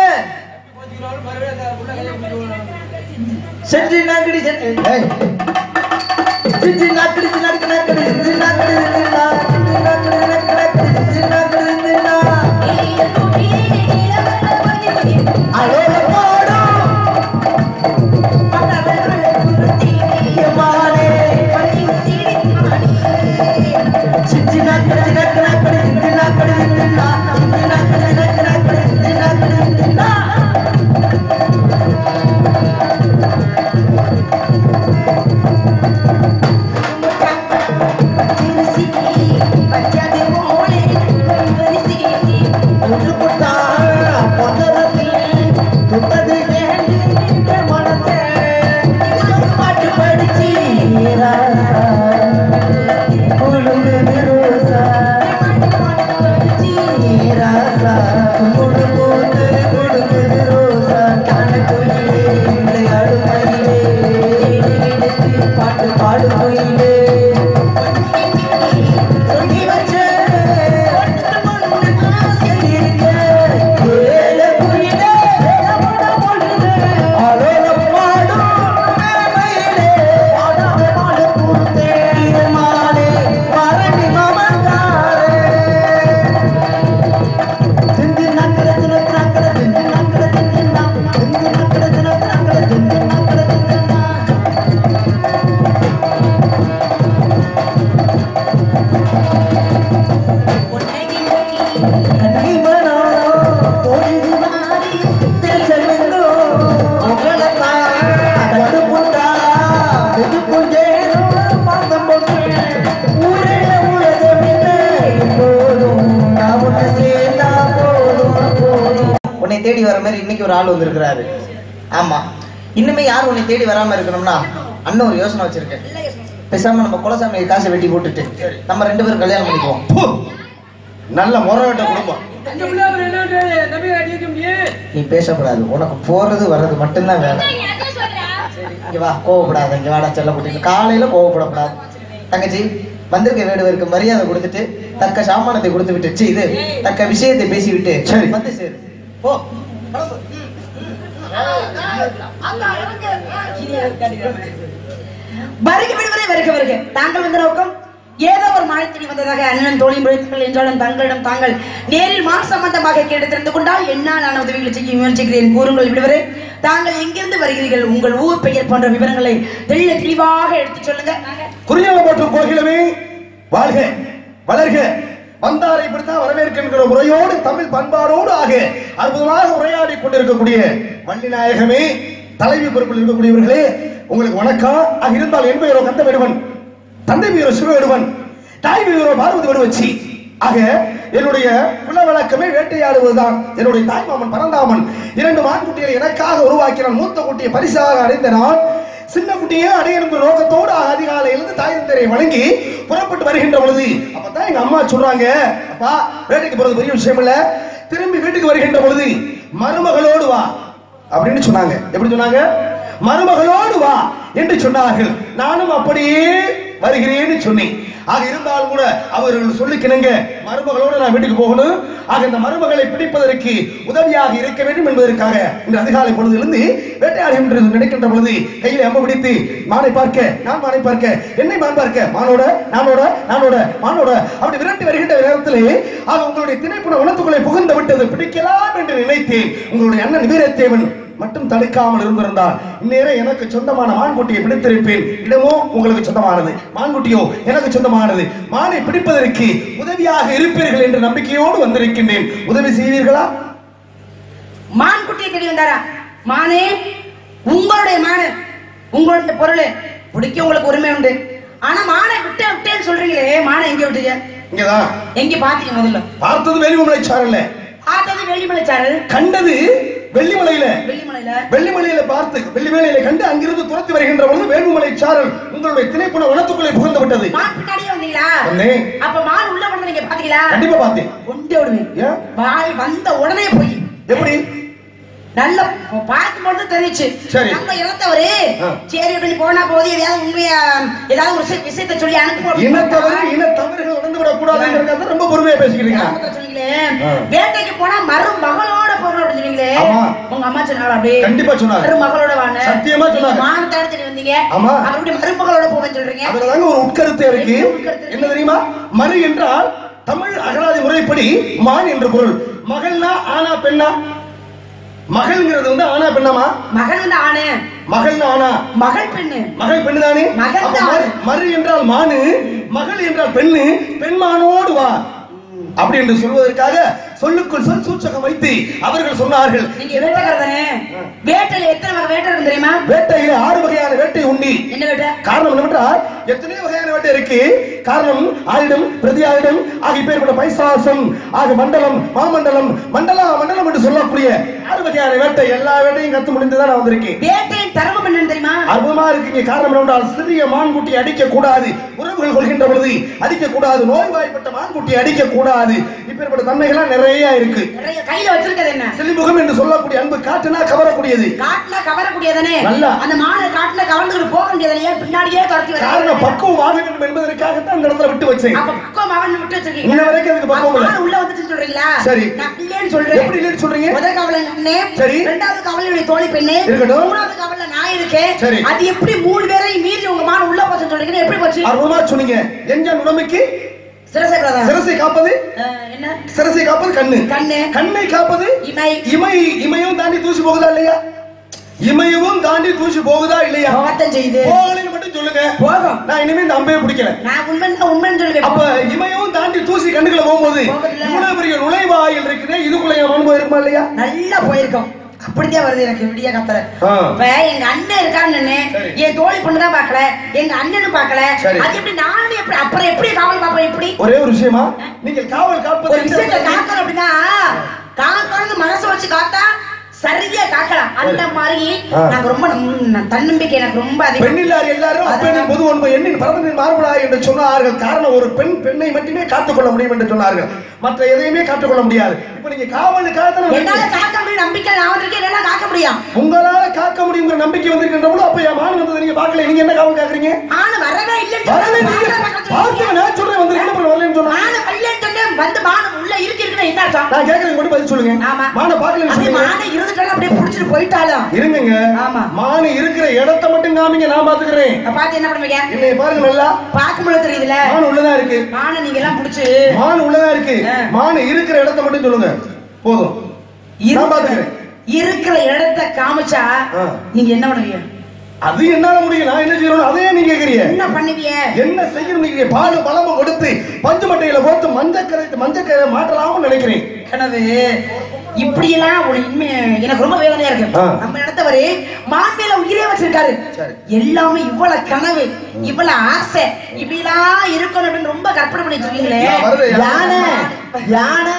செஞ்சு நாக்கடி செஞ்சு ஏய் செஞ்சு நாக்கடி நாக்கு நாக்கடி செஞ்சு நாக்கடி செஞ்சு நாக்கடி நாக்கடி செஞ்சு நாக்கடி செஞ்சு அழக பாடும் மானே கொடுக்குது ரோசா ராசா கும்பிடு போது கொடுக்குது ரோசா கணக்குயிலே விளையாடு மயிலே எடுத்து பாட்டு பாடு குயிலே சொல்லி வச்ச ஒண்ணுக்கு ஒண்ணு ஆசை இருக்க. ஏல குயிலே, ஏலமுட பொழுது, அலோலம் பாடும் மயிலே, பாடாம பாடு கூத்தே, மாலே, மரணி மமந்தாரே. திண்டு நக்கட தினக்கு நக்கட, திண்டு நக்கட திண்டுனா, திண்டு நக்கட தினக்கு நக்கட, திண்டு நக்கட திண்டுனா. கன்னிமனோ, பொழுது மாறி, தேசமெங்கோ, உங்களைத்தான் கண்டுபுட்டா, வெட்டுப்புஞ்சேரோ, பாசம் போட்டு, ஊரே உலகம் இல்லை, போதும், நான் உன்னை சேர்ந்தா போதும், போதும். உன்னை தேடி வர மாதிரி இன்னைக்கு ஒரு ஆள் வந்திருக்கிறாரு ஆமா இன்னுமே யார் உன்னை தேடி வராம இருக்கணும்னா அண்ணன் ஒரு யோசனை வச்சிருக்கேன் பேசாம நம்ம குலசாமி காசை வெட்டி போட்டுட்டு நம்ம ரெண்டு பேரும் கல்யாணம் பண்ணிக்குவோம் பு! நல்ல முறைகட்ட குடும்பம் அந்த உள்ள அவர் என்ன நம்பி அடிக்க முடியும் நீ பேசக்கூடாது உனக்கு போறது வர்றது மட்டும்தான் வேலை அதான் சொல்றா இங்க வா கோவப்படாத இங்க வாடா செல்ல குட்டி காலையில கோவப்படக்கூடாது தங்கச்சி வந்திருக்க வேடுவருக்கு மரியாதை கொடுத்துட்டு தக்க சாமானத்தை கொடுத்து விட்டு ச்சீ, இது தக்க விஷயத்தை பேசி விட்டு சரி. வந்து சேரு போ வருக விடுவதை வருக வருக தாங்கள் வந்த நோக்கம் ஏதோ ஒரு மாயத்தினி வந்ததாக அண்ணன் தோழி முறைத்தீர்கள் என்றாலும் தங்களிடம் தாங்கள் நேரில் மா சம்பந்தமாக கேட்டு தெரிந்து கொண்டால் என்னால் நான் உதவிகளை செய்ய முயற்சிக்கிறேன் கூறுங்கள் விடுவரே தாங்கள் எங்கிருந்து வருகிறீர்கள் உங்கள் ஊர் பெயர் போன்ற விவரங்களை தெள்ள தெளிவாக எடுத்துச் சொல்லுங்க குறியால மற்றும் கோகிலமே வாழ்க வளர்க வந்தாரை இப்படித்தான் வரவேற்கின்ற முறையோடு தமிழ் பண்பாடோடு ஆக அற்புதமாக உரையாடி கொண்டிருக்கக்கூடிய வள்ளிநாயகமே தலைமை பொறுப்பில் இருக்கக்கூடியவர்களே உங்களுக்கு வணக்கம் ஆக இருந்தால் என் பெயரோ கந்த வேடுவன் தந்தை பெயரோ சிவவேடுவன் தாய் பெயரோ பார்வதி வேடுவச்சி ஆக என்னுடைய குல வழக்கமே வேட்டையாடுவதுதான் என்னுடைய தாய் மாமன் பரந்தாமன் இரண்டு மான்குட்டிகளை எனக்காக உருவாக்கினான் மூத்த குட்டியை பரிசாக அடைந்த நான் சின்ன குட்டியே அடையணும் நோக்கத்தோடு அதிகாலையிலிருந்து தாய் தந்தையை வணங்கி புறப்பட்டு வருகின்ற பொழுது அப்பதான் எங்க அம்மா சொல்றாங்க அப்பா வேட்டைக்கு போறது பெரிய விஷயம் இல்ல திரும்பி வீட்டுக்கு வருகின்ற பொழுது மருமகளோடு வா அப்படின்னு சொன்னாங்க எப்படி சொன்னாங்க மருமகளோடு வா என்று சொன்னார்கள் நானும் அப்படியே வருகிறேன்னு சொன்னேன் ஆக இருந்தாலும் கூட அவர்கள் சொல்லிக்கினங்க மருமகளோடு நான் வீட்டுக்கு போகணும் ஆக இந்த மருமகளை பிடிப்பதற்கு உதவியாக இருக்க வேண்டும் என்பதற்காக இன்று அதிகாலை பொழுதிலிருந்து வேட்டையாடி என்று நினைக்கின்ற பொழுது கையில் அம்பு பிடித்து மானை பார்க்க நான் மானை பார்க்க என்னை மான் பார்க்க மானோட நானோட நானோட மானோட அப்படி விரட்டி வருகின்ற நேரத்திலே ஆக உங்களுடைய திணைப்புண உணத்துக்குள்ளே புகுந்து விட்டது பிடிக்கலாம் என்று நினைத்தேன் உங்களுடைய அண்ணன் வீரத்தேவன் மட்டும் தடுக்காமல் இருந்திருந்தால் இந்நேரம் எனக்கு சொந்தமான மான்குட்டியை பிடித்திருப்பேன் இடமோ உங்களுக்கு சொந்தமானது மான்குட்டியோ எனக்கு சொந்தமானது மானை பிடிப்பதற்கு உதவியாக இருப்பீர்கள் என்ற நம்பிக்கையோடு வந்திருக்கின்றேன் உதவி செய்வீர்களா மான் குட்டியை தேடி வந்தாரா மானே உங்களுடைய மானு உங்களுடைய பொருள் பிடிக்க உங்களுக்கு உரிமை உண்டு ஆனா மானை விட்டு விட்டேன்னு சொல்றீங்களே மானை எங்க விட்டீங்க இங்கதான் எங்க பாத்தீங்க முதல்ல பார்த்தது வெள்ளிமலை சாரல்ல பார்த்தது வெள்ளிமலை சாரல் கண்டது வெள்ளிமலையில வெள்ளிமலையில வெள்ளிமலையில பார்த்து வெள்ளிமலையில கண்டு அங்கிருந்து துரத்தி வருகின்ற பொழுது வேள்விமலை சாரல் உங்களுடைய திணைப்புண உணத்துக்குள்ளே புகுந்து விட்டது மான் பின்னாடியே வந்தீங்களா வந்தேன். அப்ப மான் உள்ள வந்து நீங்க பாத்தீங்களா கண்டிப்பா பார்த்தேன் கொண்டு விடுவேன் ஏன் வாய் வந்த உடனே போய் எப்படி நல்ல பார்க்கும்போது தெரிஞ்சுச்சு சரி. நம்ம இழந்தவரு ஆ. சரி அப்படின்னு போனா போது எதையாவது உண்மையா ஏதாவது ஒரு விஷய- விஷயத்தை சொல்லி அனுப்புவோம் இனத்தவறு இன தவறுகள் நடந்து விடக் கூடாதுங்கிறத ரொம்ப பொறுமையா பேசிக்கிறீங்க சொன்னீங்களே ஆ. வேட்டைக்கு போனா மருமகளோட போகணும் அப்படின்னு சொன்னீங்களே ஆமா. உங்க அம்மா சொன்னாங்க அப்படியே கண்டிப்பா சொன்னாங்க. மருமகளோட வாங்க சத்தியமா சொன்னாங்க. மானத்தை எடுத்துட்டு வந்தீங்க ஆமா. அப்படி மருமகளோட போவேன்னு சொல்றீங்க அதுலதாங்க ஒரு உட்கருத்து இருக்கு என்ன உட்கருத்து இருக்கு? என்ன தெரியுமா மறு என்றால் தமிழ் அகராதி முறைப்படி மான் என்று பொருள் மகள்னா ஆனா பெண்ணா மகள்ங்கிறது வந்து ஆனா பெண்ணாமா மகன் வந்து ஆணு மகள்னா ஆனா மகள் பெண்ணு மகள் பெண்ணு தானே மகள் அப்ப தான். மறு- மறு என்றால் மானு மகள் என்றால் பெண்ணு பெண்மானோடு வா அப்படி என்று சொல்வதற்காக சொல்லுக்குள் சொல் சூச்சகம் வைத்து அவர்கள் சொன்னார்கள் நீங்க வேட்டைக்காரர் தானே வேட்டையில எத்தனை வகை வேட்டை இருக்கு தெரியுமா வேட்டையில ஆறு வகையான வேட்டை உண்டு என்ன வேட்டை காரணம் என்னவென்றால் எத்தனையோ வகையான வேட்டை இருக்கு காரணம் ஆயிடம் பிரதியாயிடம் ஆகிய பேர் பைசாசம் ஆக மண்டலம் மாமண்டலம் மண்டலா மண்டலம் என்று சொல்லக்கூடிய ஆறு வகையான வேட்டை எல்லா வேட்டையும் கத்து முடிந்துதான் நான் வந்திருக்கேன் வேட்டையின் தர்மம் என்னன்னு தெரியுமா அற்புதமா இருக்கீங்க காரணம் என்னவென்றால் சிறிய மான்குட்டி அடிக்க கூடாது உறவுகள் கொள்கின்ற பொழுது அடிக்க கூடாது நோய்வாய்ப்பட்ட மான்குட்டி அடிக்க கூடாது இப்பேற்பட்ட தன்மைகள்லாம் நிறைய இருக்கு நிறைய கையில வச்சிருக்கிறது என்ன செல்லிமுகம் என்று சொல்லக்கூடிய அன்பு காட்டுனா கவரக்கூடியது காட்டுல கவரக்கூடியதானே நல்லா. அந்த மானை காட்டுல கவர்ந்துட்டு போக முடியாதானே ஏன் பின்னாடியே துரத்தி காரணம் வர பக்குவம் ஆக வேண்டும் என்பதற்காகத்தான் அந்த இடத்துல விட்டு வச்சேன் அப்ப பக்கம் அவன் விட்டு வச்சிருக்கீங்க இன்ன வரைக்கும் அதுக்கு பக்குவம் இல்ல. மான் உள்ள வந்துச்சுன்னு சொல்றீங்களா சரி. நான் இல்லைன்னு சொல்றேன் எப்படி இல்லைன்னு சொல்றீங்க முதல் கவலை அண்ணே சரி. ரெண்டாவது கவலையுடைய தோழி பெண்ணு இருக்கட்டும். மூணாவது கவலை நான் இருக்கேன் சரி. அது எப்படி மூணு பேரையும் மீறி உங்க மான் உள்ள போச்சுன்னு சொல்றீங்க எப்படி போச்சு அற்புதமா சொன்னீங்க எஞ்ச உடமைக்கு சிரசேகரதா சிரசை காப்பது என்ன சிரசை காப்பது கண்ணு கண்ணு கண்ணை காப்பது இமை இமை இமையும் தாண்டி தூசி போகுதா இல்லையா இமையவும் தாண்டி தூசி போகுதா இல்லையா போகத்தான் செய்யுது போகலைன்னு மட்டும் சொல்லுங்க போகும் நான் இனிமே இந்த அம்பையை பிடிக்கல நான் உண்மை உண்மைன்னு சொல்லுவேன் அப்ப இமையவும் தாண்டி தூசி கண்ணுக்குள்ள போகும்போது போகுதுல்ல. இவ்வளவு பெரிய நுழைவாயில் இருக்குது இதுக்குள்ள என் அனுபவம் இருக்குமா இல்லையா நல்லா போயிருக்கோம் அப்படித்தான் வருது எனக்கு விடிய கத்துற ஆ. இப்ப எங்க அண்ணன் இருக்கான்னு சரி. என் தோழி பொண்ணு தான் பாக்கல எங்க அண்ணனும் பாக்கல சரி. அது எப்படி நானும் எப்படி அப்புறம் எப்படி காவல் பாப்போம் எப்படி ஒரே ஒரு விஷயமா நீங்கள் காவல் ஒரு விஷயத்த காப்பது காக்கணும் அப்படின்னா காக்கணும்னு மனசு வச்சு காத்தா சரியா காக்கலாம் அந்த மாதிரி ஆ. நாங்க ரொம்ப நம்- தன்னம்பிக்கை எனக்கு ரொம்ப அதிகம் பெண்ணில்லார் எல்லாரும் அப்பெண்ணின் பொது ஒன்பு எண்ணின் பரதனின் மார்புடா என்று சொன்னார்கள் காரணம் ஒரு பெண் பெண்ணை மட்டுமே காத்துக்கொள்ள முடியும் என்று சொன்னார்கள் மற்ற எதையுமே காத்துக்கொள்ள முடியாது இப்ப நீங்க காவலுக்காக என்னால காக்க முடியும் நம்பிக்கை நான் வந்திருக்கேன் என்னால காக்க முடியும் உங்களால காக்க முடியுங்கிற நம்பிக்கை வந்திருக்கின்ற போது அப்ப என் மான் வந்தது நீங்க பாக்கல நீங்க என்ன காவல் காக்குறீங்க ஆனா வரவே இல்லைன்னு வரவே சொன்னா, நீங்க மானை பக்கத்துல பார்த்து நான் சொல்றேன் வந்திருக்கேன் அப்புறம் வரலன்னு சொன்னா மானை வரலன்னு சொன்னேன், வந்து மானம் உள்ள இருக்கு இருக்குன்னு என்ன அர்த்தம் நான் கேக்குறது மட்டும் பதில் சொல்லுங்க ஆமா. மான பாக்கலன்னு அப்படியே சொல்லுங்க மானை இருந்துட்டாலும் அப்படியே புடிச்சிட்டு போயிட்டாலும் இருங்கங்க ஆமா. மானு இருக்கிற இடத்த மட்டும் காமிங்க நான் பாத்துக்கிறேன் அப்ப பார்த்து என்ன பண்ணுவீங்க என்னை பாருங்க நல்லா பார்க்கும்போது தெரியுதுல மான் உள்ளதா இருக்கு மானை நீங்க எல்லாம் புடிச்சு மான் உள்ளதா இருக்கு ஆ. மான் இருக்கிற இடத்த மட்டும் சொல்லுங்க போதும் நான் இருக்கிற- பாத்துக்கிறேன் இருக்கிற இடத்த காமிச்சா ஆ. நீங்க என்ன பண்ணுவீங்க அது என்னால முடியும் நான் என்ன செய்யணும் அதையே நீங்க கேக்குறீங்க என்ன பண்ணுவீங்க என்ன செய்யணும் நீங்க பால் பலமும் கொடுத்து பஞ்சு மட்டையில போட்டு மஞ்சக்கரை மஞ்சக்கரை மாற்றலாம்னு நினைக்கிறேன் கனவு இப்படியெல்லாம் ஒரு உண்மை எனக்கு ரொம்ப வேதனையா இருக்கு ஆ. நம்ம இடத்தவரு மான்மேல உயிரே வச்சிருக்காரு சரி. எல்லாமே இவ்வளவு கனவு இவ்வளவு ஆசை இப்படி எல்லாம் இருக்கணும் அப்படின்னு ரொம்ப கற்பனை பண்ணிட்டு இருக்கீங்களே நான் வருது, யானை யானை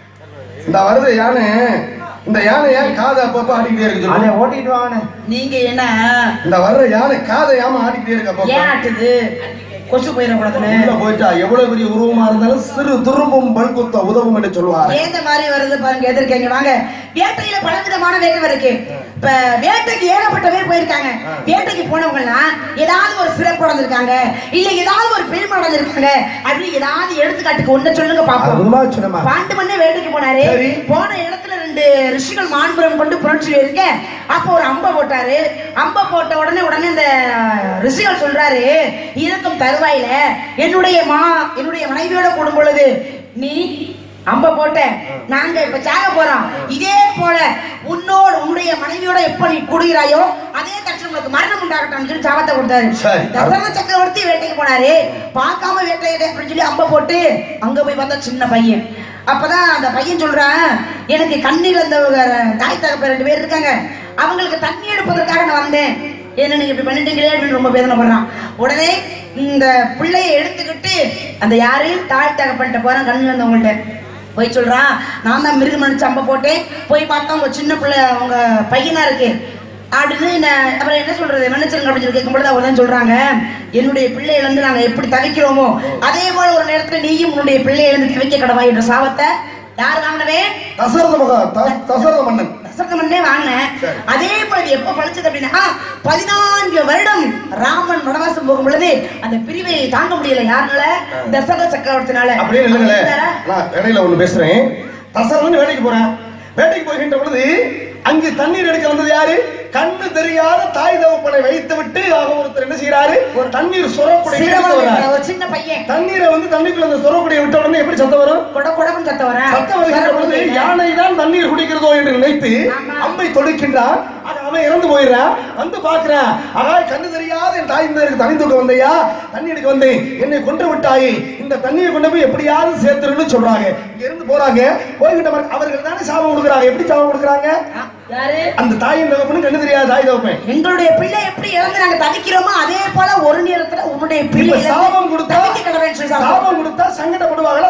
இந்த வருது யானை இந்த யானை ஏன் காதை அப்பப்ப ஆடிக்கிட்டே இருக்கு அதை சொல்லுங்க ஓட்டிட்டு வாங்க நீங்க என்ன இந்த வர்ற யானை காதை ஏமா ஆடிக்கிட்டே இருக்கு அப்பப்ப ஏன் ஆட்டுது கொசு போயிடக்கூடாதுன்னு உள்ள போயிட்டா எவ்வளவு பெரிய உருவமா இருந்தாலும் சிறு துரும்பும் பல்குத்த உதவும் என்று சொல்லுவார் ஏந்த மாதிரி வருது பாருங்க எதிர்க்கீங்க வாங்க வேட்டையில பலவிதமான வேகம் இருக்கு இப்ப வேட்டைக்கு ஏகப்பட்ட பேர் போயிருக்காங்க வேட்டைக்கு போனவங்கலாம் ஏதாவது ஒரு சிறப்பு அடைஞ்சிருக்காங்க இல்ல ஏதாவது ஒரு பெருமை அடைஞ்சிருக்காங்க அப்படி ஏதாவது எடுத்துக்காட்டுக்கு ஒண்ணு சொல்லுங்க பாப்போம் அற்புதமா சொன்னமா பாண்டு மண்ணே வேட்டைக்கு போனாரு சரி. போன இடத்துல ரெண்டு ரிஷிகள் மான்புரம் கொண்டு புரட்சி இருக்க அப்போ ஒரு அம்பை போட்டாரு அம்பை போட்ட உடனே உடனே இந்த ரிஷிகள் சொல்றாரு இருக்கும் தருவாயில என்னுடைய மா என்னுடைய மனைவியோட கூடும் பொழுது நீ அம்ப போட்ட நாங்க இப்ப சாக போறோம் இதே போல உன்னோட உன்னுடைய மனைவியோட எப்ப நீ கூடுகிறாயோ அதே தட்சணம் உனக்கு மரணம் உண்டாகட்டும் சொல்லி சாபத்தை கொடுத்தாரு சரி. தசரத சக்கரவர்த்தி வேட்டைக்கு போனாரு பார்க்காம வேட்டையிட அப்படின்னு சொல்லி அம்ப போட்டு அங்க போய் வந்த சின்ன பையன் அப்பதான் அந்த பையன் சொல்றான் எனக்கு கண்ணீர் அந்த தாய் தகப்ப ரெண்டு பேர் இருக்காங்க அவங்களுக்கு தண்ணி எடுப்பதற்காக நான் வந்தேன் என்ன நீங்க இப்படி பண்ணிட்டீங்களே அப்படின்னு ரொம்ப வேதனைப்படுறான் உடனே இந்த பிள்ளையை எடுத்துக்கிட்டு அந்த யாரு தாய் தகப்பன்ட்ட போறான் கண்ணு வந்தவங்கள்ட்ட போய் சொல்றான் நான் தான் மிருகம் நினைச்சு அம்ப போட்டேன் போய் பார்த்தா உங்க சின்ன பிள்ளை உங்க பையனா இருக்கு அப்படின்னு நான் அப்புறம் என்ன சொல்றது மன்னிச்சிருங்க அப்படின்னு சொல்லி கேட்கும்போது அவர் தான் சொல்றாங்க என்னுடைய பிள்ளை இழந்து நாங்க எப்படி தவிக்கிறோமோ அதே போல ஒரு நேரத்துல நீயும் உன்னுடைய பிள்ளை இழந்து தவிக்க கடவா என்ற சாபத்தை யார் வாங்கினவே தசரத மகா த- தசரத மன்னன் தசரதமன்னே வாங்கினேன் சரி. அதே போல இது எப்ப பழிச்சது அப்படின்னா பதினான்கு வருடம் ராமன் வனவாசம் போகும் பொழுது அந்த பிரிவை தாங்க முடியல யாருனால தசரத சக்கரவர்த்தினால அப்படியே இல்லைங்களே வேற? நான் இடையில ஒண்ணு பேசுறேன் தசரதன் வேலைக்கு போறேன் வேட்டைக்கு போகின்ற பொழுது அங்கு தண்ணீர் எடுக்க வந்தது யாரு கண்ணு தெரியாத தாய் தகப்பனை வைத்து விட்டு ஆக ஒருத்தர் என்ன செய்யறாரு ஒரு தண்ணீர் சொரக்கூடிய சிரவணம் வராரு இருக்கிற ஒரு சின்ன பையன் தண்ணீரை வந்து தண்ணிக்குள்ள அந்த சொரக்கூடிய விட்ட உடனே எப்படி சத்தம் வரும் கொட கொடவும் சத்த வரேன் சத்தம் வருகின்ற பொழுது யானை தான் தண்ணீர் குடிக்கிறதோ என்று நினைத்து ஆமா. அம்பை தொடுக்கின்றான் ஆக அவன் இறந்து போயிடுறான் வந்து பாக்குறான் ஆகா கண்ணு தெரியாத என் தாய் தந்தையருக்கு தண்ணி தூக்க வந்தையா தண்ணி எடுக்க வந்தேன் என்னை கொன்று விட்டாயே இந்த தண்ணியை கொண்டு போய் எப்படியாவது சேர்த்துருன்னு சொல்றாங்க இங்க இருந்து போறாங்க போய்கிட்ட பிறகு அவர்கள் தானே சாபம் கொடுக்குறாங்க எப்படி சாபம் கொடுக்குறாங்க யாரு அந்த தாயின் தகப்பனும் கண்ணு தெரியாத தாய் தகப்பன் எங்களுடைய பிள்ளை எப்படி இறந்து நாங்க தவிக்கிறோமோ அதே போல ஒரு நேரத்துல உன்னுடைய பிள்ளை இப்ப சாபம் கொடுத்தா தவிக்க கடவுள்னு சொல்லி சாபம். சாபம் கொடுத்தா சங்கடப்படுவாங்களா சந்தோஷப்படுவாங்களா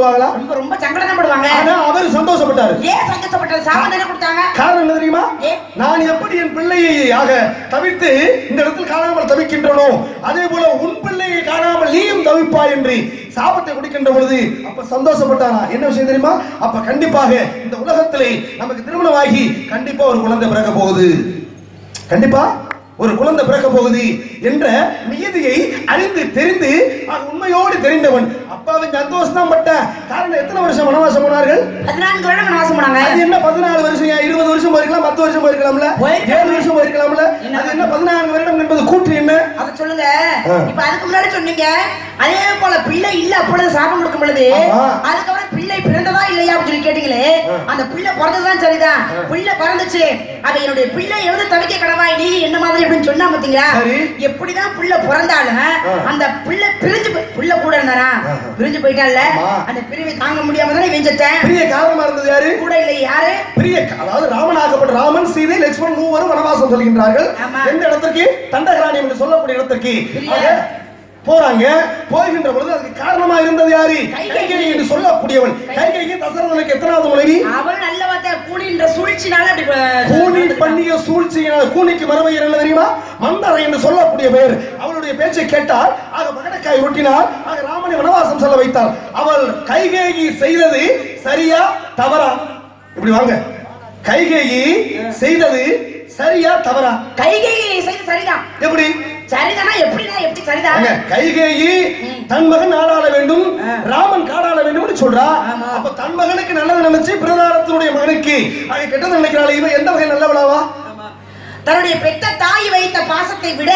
சந்தோஷப்படுவாங்களா ரொம்ப ரொம்ப சங்கடம் படுவாங்க ஆனா அவர் சந்தோஷப்பட்டாரு ஏன் சந்தோஷப்பட்டது சாமான் தானே கொடுத்தாங்க காரணம் என்ன தெரியுமா ஏன்? நான் எப்படி என் பிள்ளையை ஆக தவிர்த்து இந்த இடத்தில் காணாமல் தவிக்கின்றனோ அதே போல உன் பிள்ளையை காணாமல் நீயும் தவிப்பாய் என்று சாபத்தை கொடுக்கின்ற பொழுது அப்ப சந்தோஷப்பட்டானா என்ன விஷயம் தெரியுமா அப்ப கண்டிப்பாக இந்த உலகத்திலே நமக்கு திருமணமாகி கண்டிப்பா ஒரு குழந்தை பிறக்க போகுது கண்டிப்பா ஒரு குழந்தை பிறக்க போகுது என்ற நியதியை அறிந்து தெரிந்து அவன் உண்மையோடு தெரிந்தவன் அப்பாவின் சந்தோஷம் தான் பட்ட காரணம் எத்தனை வருஷம் வனவாசம் போனார்கள் பதினான்கு வருடம் வனவாசம் போனாங்க அது என்ன பதினாலு வருஷம் ஏன் இருபது வருஷம் போயிருக்கலாம் பத்து வருஷம் போயிருக்கலாம்ல போயிருக்கலாம். ஏழு வருஷம் போயிருக்கலாம்ல அது என்ன பதினான்கு வருடம் என்பது கூற்று என்ன அத சொல்லுங்க ஆ. இப்ப அதுக்கு முன்னாடி சொன்னீங்க அதே போல பிள்ளை இல்ல அப்பொழுது சாபம் கொடுக்கும் பொழுது ஆமா. அதுக்கப்புறம் பிள்ளை பிறந்ததா இல்லையா அப்படின்னு சொல்லி கேட்டீங்களே அந்த பிள்ளை பிறந்ததுதான் சரிதான் பிள்ளை பிறந்துச்சு அது என்னுடைய பிள்ளை எவ்வளவு தவிக்க கடவாய் நீ என்ன மாதிரி அப்படின்னு சொன்னா பாத்தீங்களா சரி. எப்படிதான் பிள்ளை பிறந்தாலும் ஆ. அந்த பிள்ளை பிரிஞ்சு போய்- பிள்ளை கூட இருந்தாரா ஆஹா. பிரிஞ்சு போயிட்டான்ல ஆமா. அந்த பிரிவை தாங்க முடியாம தானே வெஞ்சத்தேன் பெரிய காரணமா இருந்தது யாரு கூட இல்லை யாரு பெரிய அதாவது ராமனாகப்பட்ட ராமன் சீதை லட்சுமணன் மூவரும் வனவாசம் சொல்கின்றார்கள் ஆமா. எந்த இடத்திற்கு தண்டகராணி என்று சொல்லக்கூடிய இடத்திற்கு பெரிய- ஆக, போறாங்க போகின்ற பொழுது அதுக்கு காரணமா இருந்தது யாரு கைகேயி. கைகேயி என்று சொல்லக்கூடியவன் கைகைக்கு தசரதனுக்கு எத்தனாவது மனைவி அவள் நல்ல வார்த்தை கூடின்ற சூழ்ச்சினால அப்படி ப- கூனி பண்ணிய சூழ்ச்சியினால் கூனிக்கு மறுபெயர் என்ன தெரியுமா மந்தரை என்று சொல்லக்கூடிய பெயர் அவளுடைய பேச்சை கேட்டால் ஆக பகடக்காய் ஒட்டினார் ஆக ராமனை வனவாசம் செல்ல வைத்தார் அவள் கைகேயி செய்தது சரியா தவறா இப்படி வாங்க கைகேயி செய்தது சரியா தவறா கைகை செய்து சரிதான் எப்படி சரிதானா எப்படினா எப்படி சரிதான் வாங்க, கைகேயி ம். தன் மகன் நாடாள வேண்டும் ஆ. ராமன் காடாள வேண்டும் சொல்றா ஆமா. அப்ப தன் மகனுக்கு நல்லது நினைச்சு பிரதாரத்தினுடைய மகனுக்கு ஆக கெட்டது நினைக்கிறாள் இவன் எந்த வகை நல்லவளாவா தன்னுடைய பெத்த தாய் வைத்த பாசத்தை விட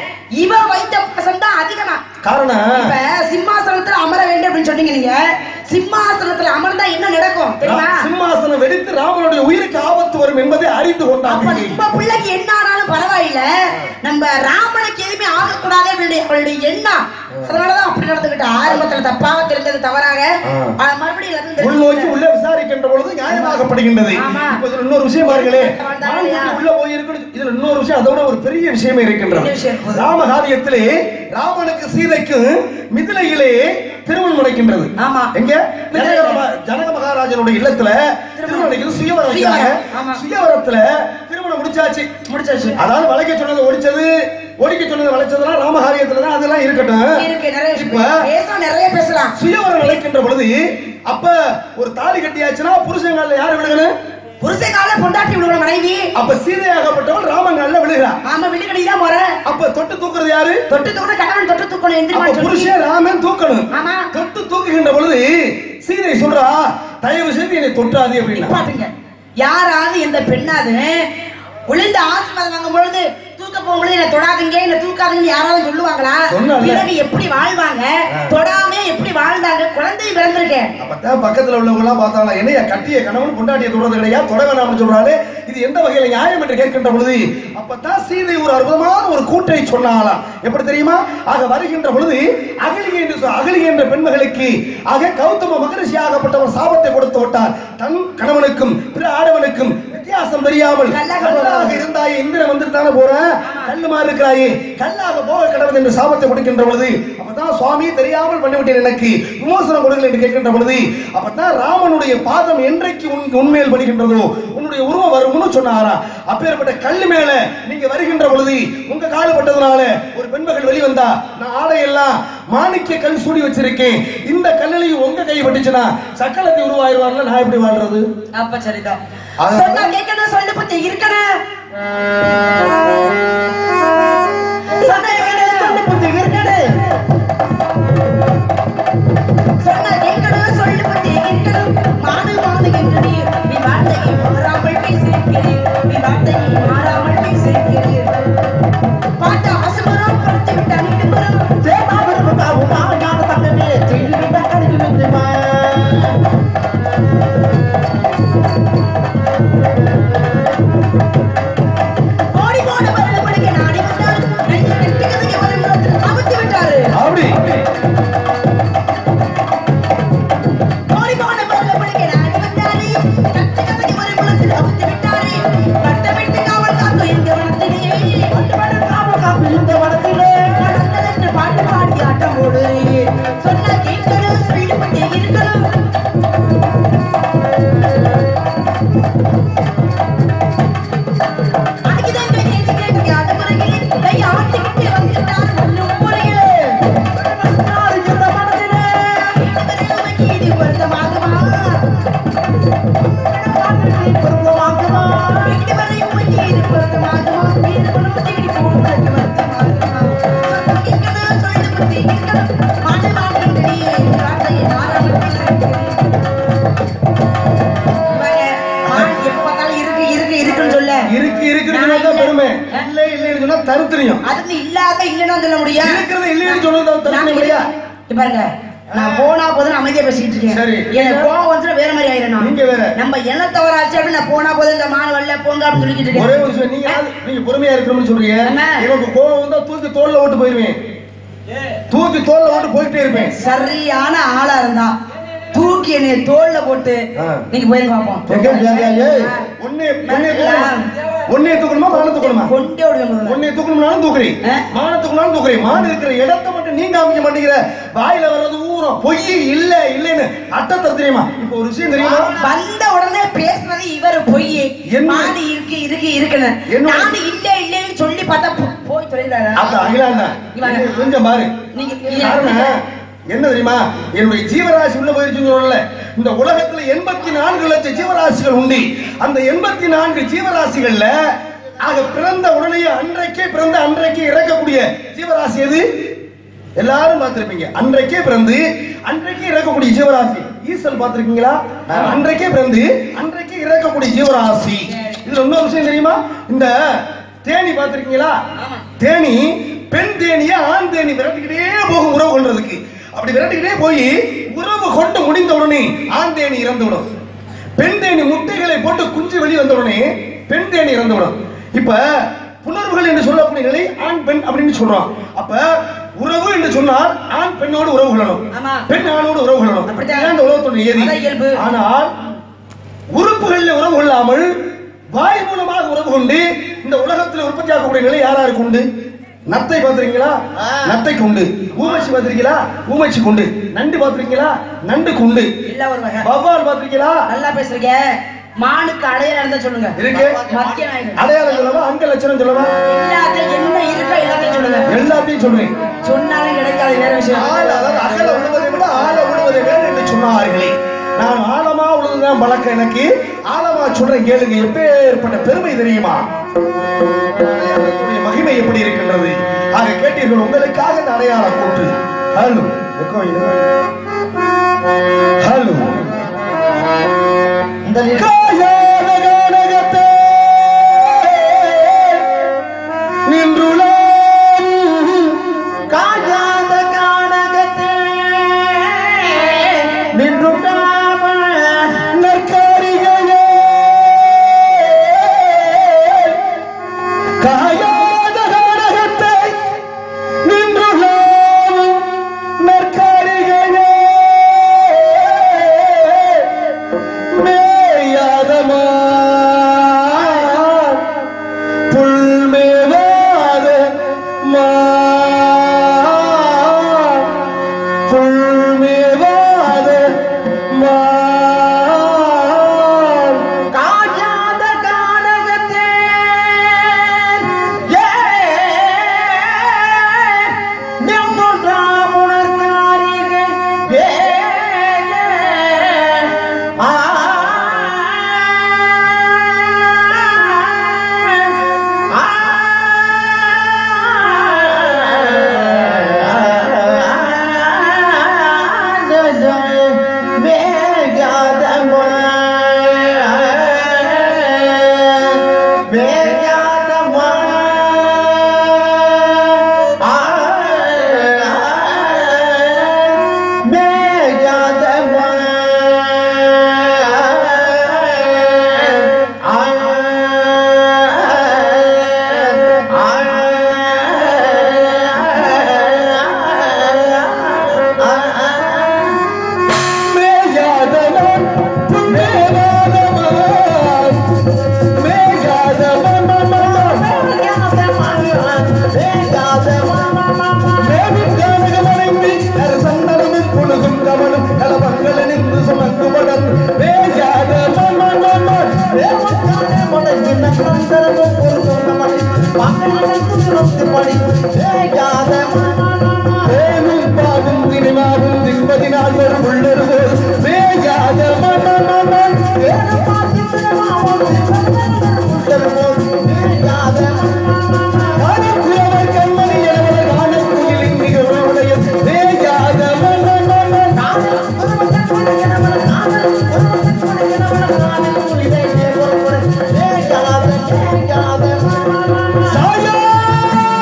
இவ வைத்த பாசம் தான் அதிகமா காரணம் இப்ப சிம்மாசனத்துல அமர வேண்டும் அப்படின்னு சொன்னீங்க நீங்க சிம்மாசனத்துல அமர்ந்தா என்ன நடக்கும் தெரியுமா சிம்மாசனம் வெடித்து ராமனுடைய உயிருக்கு ஆபத்து வரும் என்பதை அறிந்து அப்ப கொண்டான் நம்ம பிள்ளைக்கு என்ன ஆனாலும் பரவாயில்ல நம்ம ராமனுக்கு எதுவுமே ஆகக்கூடாது அப்படின்னுடைய அவளுடைய எண்ணம் அதனாலதான் அப்படி நடந்துகிட்ட ஆரம்பத்துல தப்பாக தெரிஞ்சது தவறாக ஆ. ஆ, மறுபடியும் எல்லாத்தையும் உள்நோக்கி தெரிஞ்சுக்கிட்டு. உள்ள விசாரிக்கின்ற பொழுது நியாயமாகப்படுகின்றது ஆமா. இப்ப இதுல இன்னொரு விஷயம் பாருங்களே வாழ்ந்தாங்க இல்லையா? மான்குட்டி உள்ள போய் இருக்கணும் இதுல இன்னொரு விஷயம் அதோட ஒரு பெரிய விஷயமே இருக்கின்றது என்ன விஷயம் இருக்குது? ராமகாரியத்திலே ராமனுக்கு சீதைக்கும் மிதிலையிலே திருமணம் நடக்கின்றது ஆமா. எங்க மிதிலையிலே. ஜனக மகா- ஜனக மகாராஜனுடைய இல்லத்துல திருமணம் நடக்கிறது சுயவரம் வச்சாங்க சுயவரம், ஆமா. சுயவரத்துல திருமணம் முடிச்சாச்சு முடிச்சாச்சு அதாவது வளைக்க சொன்னது ஒடிச்சது ஒடிக்க சொன்னது வளைச்சதெல்லாம் ராமகாரியத்துல தான் அதெல்லாம் இருக்கட்டும் இருக்கு நிறைய இப்ப பேசலாம் நிறைய பேசலாம் சுயவரம் நிலைக்கின்ற பொழுது அப்ப ஒரு தாலி கட்டியாச்சுன்னா புருஷங்கால யாரு விழுகணும் புருஷன் கால பொண்டாட்டி விடுவோம் மனைவி அப்ப சீதையாகப்பட்டவள் ராமங்கால விழுகிறா ஆமா விழுகடி தான் போற அப்ப தொட்டு தூக்குறது யாரு தொட்டு தூக்கணும் கணவன் தொட்டு தூக்கணும் அப்ப எந்திரிமா சொல்லி புருஷன் ராமன் தூக்கணும் ஆமா தொட்டு தூக்குகின்ற பொழுது சீதை சொல்றா தயவு செய்து என்னை தொட்டாதே அப்படின்னா பாத்துங்க யாராவது எந்த பெண்ணாது விழுந்து ஆசீர்வாதம் வாங்கும் பொழுது தூக்க போகும்பொழுது என்ன தொடாதீங்க என்ன தூக்காதீங்கன்னு யாராவது சொல்லுவாங்களா சொன்னால. பிறகு எப்படி வாழ்வாங்க தொடாம எப்படி வாழ்ந்தாங்க குழந்தை பிறந்திருக்கேன் அப்பதான் பக்கத்துல உள்ளவங்க எல்லாம் பார்த்தாங்க என்னைய கட்டிய கணவன் பொண்டாட்டிய தொடர்றது கிடையாது தொட வேணாம்னு சொல்றாரு இது எந்த வகையில நியாயம் என்று கேட்கின்ற பொழுது அப்பதான் சீதை ஒரு அற்புதமான ஒரு கூற்றை சொன்னாலாம் எப்படி தெரியுமா ஆக வருகின்ற பொழுது அகலிகை என்று சொ- அகலிகை என்ற பெண்மகளுக்கு ஆக கௌதம மகரிஷி ஆகப்பட்டவர் சாபத்தை கொடுத்து விட்டார் தன் கணவனுக்கும் பிற ஆடவனுக்கும் வித்தியாசம் தெரியாமல் கல்லாக கல்லாக இருந்தாயே இந்திரன் வந்துட்டு தானே போறேன் கல்லு மாதிரி இருக்கிறாயே கல்லாக போக கடவுள் என்று சாபத்தை கொடுக்கின்ற பொழுது அப்பதான் சுவாமி தெரியாமல் பண்ணிவிட்டேன் எனக்கு விமோசனம் கொடுங்கள் என்று கேட்கின்ற பொழுது அப்பதான் ராமனுடைய பாதம் என்றைக்கு உன் உண்மையில் படுகின்றதோ உன்னுடைய உருவம் வரும்னு சொன்னாரா அப்பேற்பட்ட கல்லு மேல நீங்க வருகின்ற பொழுது உங்க காலு பட்டதுனால ஒரு பெண்மகள் வெளிவந்தா நான் ஆடையெல்லாம் மாணிக்க கல் சூடி வச்சிருக்கேன் இந்த கல்லுலையும் உங்க கை பட்டுச்சுன்னா சக்கலத்தை உருவாயிருவார்ல நான் எப்படி வாழ்றது அப்ப சரிதான் அது- சொன்னா கேட்கணும் சொல்லு பத்தி இருக்கணும் சொன்னா கேட்கணும், சொல்லு புத்தி இருக்கணும். சொன்னா கேட்கணும், சொல்லு புத்தி இருக்கணும். மாடு மாடு என்று நீ நீ வார்த்தையை மாறாமல் பேசியிருக்கிறீர். நீ வார்த்தையை மாறாமல் பேசியிருக்கிறீர். பாட்டு அசுமரம் படுத்து விட்டு அணிட்டு வரும். ஓடி போன வரல முடிக்க நாடி வந்தால் ரெண்டு வெட்டுக்கு மறுத்துறியும் அதுக்கு இல்லாத இல்லைன்னு சொல்ல முடியும் இருக்கிறது இல்லைன்னு சொன்னது நான் தடுக்க முடியா இங்க பாருங்க நான் போனா போதும் அமைதியா பேசிக்கிட்டு சரி. இருக்கேன் எனக்கு கோவம் வந்துச்சுன்னா வேற மாதிரி ஆயிரும் நீங்க வேற. நம்ம என்ன தவறாச்சு அப்படின்னு நான் போனா போதும் இந்த மான் வரல போங்க அப்படின்னு சொல்லிக்கிட்டு ஒரே இருக்கேன் ஒரு விஷயம் நீங்க யாரு- நீங்க பொறுமையா இருக்கணும்னு சொல்றீங்க ஆமா. எனக்கு கோவம் வந்தா தூக்கி தோல்ல ஓட்டு போயிருவேன் தூக்கி தோல்ல ஓட்டு போயிட்டே இருப்பேன் சரியான ஆளா இருந்தா தூக்கி என்னைய தோல்ல போட்டு ஆ. நீங்க போயிருங்க பாப்போம் எங்க வியாதியா ஏய் ஒன்னே ஒன்னே தூக்கணும். ஒன்னே தூக்கணுமா மானம் தூக்கணுமா கொண்டே விடுவேன் முதல்ல. ஒன்னே தூக்கணும்னாலும் தூக்குறீ ஆ? மான தூக்கணும்னாலும் தூக்குறீ மான இருக்கிற இடத்தை மட்டும் நீங்க காமிக்க மாட்டேங்கிற வாயில வர்றது ஊறும் பொய் இல்ல இல்லைன்னு அட்டத்தை தெரியுமா இப்போ ஒரு விஷயம் தெரியுமா வந்த உடனே பேசுனது இவர் பொய் என்ன? மாடு இருக்கு இருக்கு இருக்குன்னு என்ன? நானு இல்ல இல்லன்னு சொல்லி பார்த்தா போ- போய் தொலைந்தாரா அப்ப அகிலாண்டா இவங்க. கொஞ்சம் பாரு நீங்க காரணம் என்ன தெரியுமா என்னுடைய ஜீவராசி உள்ள போயிருச்சுன்னு சொல்லல இந்த உலகத்துல எண்பத்தி நான்கு லட்சம் ஜீவராசிகள் உண்டு அந்த எண்பத்தி நான்கு ஜீவராசிகள்ல ஆக பிறந்த உடனே அன்றைக்கே பிறந்த அன்றைக்கே இறக்கக்கூடிய ஜீவராசி எது எல்லாரும் பார்த்திருப்பீங்க அன்றைக்கே பிறந்து அன்றைக்கே இறக்கக்கூடிய ஜீவராசி ஈசல் பார்த்திருக்கீங்களா அன்றைக்கே பிறந்து அன்றைக்கே இறக்கக்கூடிய ஜீவராசி இதுல இன்னொரு விஷயம் தெரியுமா இந்த தேனி பார்த்திருக்கீங்களா தேனி பெண் தேனிய ஆண் தேனி விரட்டிக்கிட்டே போகும் உறவு கொள்றதுக்கு அப்படி விரட்டிக்கிட்டே போய் உறவு கொண்டு முடிந்த உடனே ஆண் தேனி இறந்து விடும் பெண் தேனி முட்டைகளை போட்டு குஞ்சு வெளியே வந்த உடனே பெண் தேனி இறந்து விடும் இப்ப புணர்வுகள் என்று சொல்லக்கூடிய நிலை ஆண் பெண் அப்படின்னு சொல்றோம் அப்ப உறவு என்று சொன்னால் ஆண் பெண்ணோடு உறவு கொள்ளணும் ஆமா. பெண் ஆணோடு உறவு கொள்ளணும் அப்படித்தான். இதுதான் இந்த உலகத்தோட அதான் நியதி இயல்பு. ஆனால் உறுப்புகளில் உறவு கொள்ளாமல் வாய் மூலமாக உறவு கொண்டு இந்த உலகத்தில் உற்பத்தி ஆகக்கூடிய நிலை யாராருக்கு உண்டு நத்தை பார்த்திருக்கீங்களா நத்தை கொண்டு ஊமச்சி பார்த்திருக்கீங்களா ஊமச்சி கொண்டு நண்டு பார்த்திருக்கீங்களா நண்டு கொண்டு இல்ல ஒரு வகை வவ்வால் பார்த்திருக்கீங்களா நல்லா பேசுறீங்க மானுக்கு அடைய நடந்தா சொல்லுங்க இருக்கு மத்திய நாயகன் அடையாளம் சொல்லவா அங்க லட்சணம் சொல்லவா எல்லாத்தையும் என்ன இருக்கோ எல்லாத்தையும் சொல்லுங்க எல்லாத்தையும் சொல்றேன் சொன்னாலும் கிடைக்காது வேற விஷயம் ஆள் அதாவது அகல உழுவதை விட ஆழ உழுவதை வேறு என்று சொன்னார்களே நான் ஆழமா உழுதுதான் பழக்கம் எனக்கு ஆழமா சொல்றேன் கேளுங்க எப்பேற்பட்ட பெருமை தெரியுமா அதனுடைய மகிமை எப்படி இருக்கின்றது ஆக கேட்டீர்கள் உங்களுக்காக இந்த அடையாள கூட்டு ஹலோ எக்கோ இது ஹலோ இந்த லீ- காயாத கானகத்தே நின்றுளான் காயாத கானகத்தே நின்றுடாம நற்காரிகளே காயாத கானகத்தை நின்றுளான் நற்காரிகளே மேயாதமான் புல்மேவாத மான் புல்மேவாத மான் காயாத கானகத்தே ஏ நின்றுடாம உணர்ந்தாரிகள் ஏ ஆ மேயாதவன் புல்மேவாதமான் மேயாதவன் மேவின் கானகமடைந்து சந்தனமும் புழுகும் கமலும் கலவங்கள் நின்று சுமந்து வளர்ந்து மேயாதவன் தேனும் பாவும் திணிமாவும் தின்பதி நாள்கள் உள்ளருவோர் மேயாத மன்னன் காணக்குறவர் கண்மணி எனவர் காணக்குயிலின் நிகழ்வுடைய மேயாத மன்னன் சாயா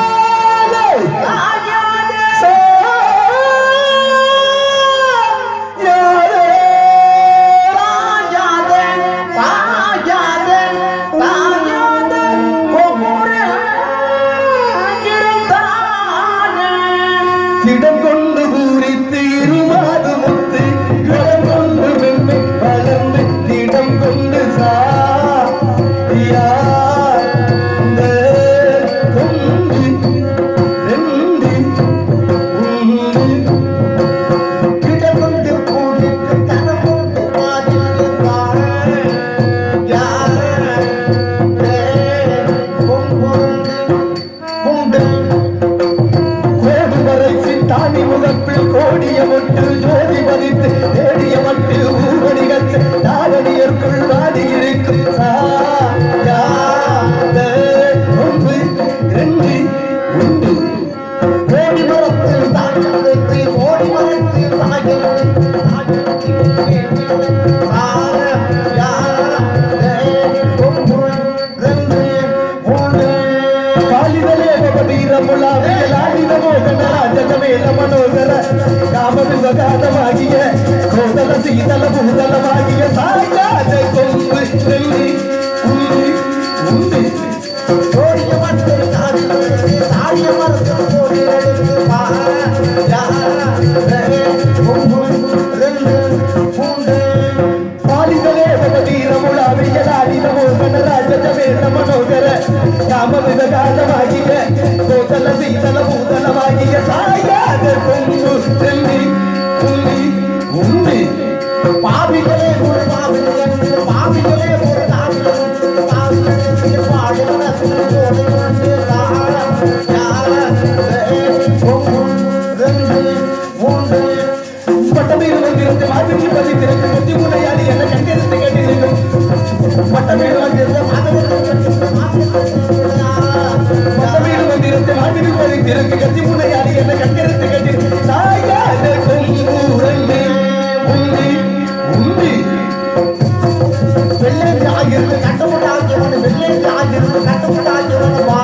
பதித்து தேடிய மட்டு ஊர்வடிகள் தாரணியற்குள் வாடி இருக்கும் சாயாத ஒன்று ரெண்டு உண்டு கோடி மரத்தில் தாக்கி கோடி மரத்தில் தாக்கி ಕಾಲಿದಲೇ ಬಡೀರ ಮುಲಾವೆ ಲಾಡಿದಮೋ ಗಣರಾಜಮೇಲ ಮನೋದರ ಕಾಮವಿಗಾದವಾಗಿಯ ಕೋದಲ ಸೀತಲ ಭೂದಲವಾಗಿಯ ಸಾಗಾದ ಕೊಂಬು ನೆಲ್ಲಿ ಉಂಡಿ ಉಂಡಿ கோடிய மரத்தில் தாக்கி தாடிய மரத்தில் கோடி எடுத்து ಕಾಲಿದಲೇ ಬಡೀರ ಮುಲಾವೆ ಲಾಡಿದಮೋ ಗಣರಾಜಮೇಲ ಮನೋದರ ಕಾಮವಿಗಾದವಾಗಿಯ ಕೋದಲ ಸೀತಲ ಭೂದಲವಾಗಿಯ ಸಾಗಾದ ಕೊಂಬು ನೆಲ್ಲಿ ಉಂಡಿ ಉಂಡಿ பாவிகளே ஒரு பாவிகள் என்று பாவிகளே ஒரு நாவிகள் என்று பாவிகள் பாடுகிறது கோடி கொண்டு உண்டு பட்டமேறு வந்திருந்து மாதிரி பதித்திருந்து முத்தி முனையாடி என கண்டிருந்து கேட்டிருக்கும் பட்டமேறு வந்திருந்து பட்டமேறு வந்திருந்து மாதிரி பதித்திருக்கு கத்தி முனையாடி என கண்டிருந்து கேட்டிருக்கு சாயாத கொம்பூரண்டு உண்டி உண்டி வெள்ளை ஆகிருந்து கட்டுமுட்டாக்கியவன் வெள்ளை ஆகிருந்து கட்டுமுட்டாக்கியவன் வா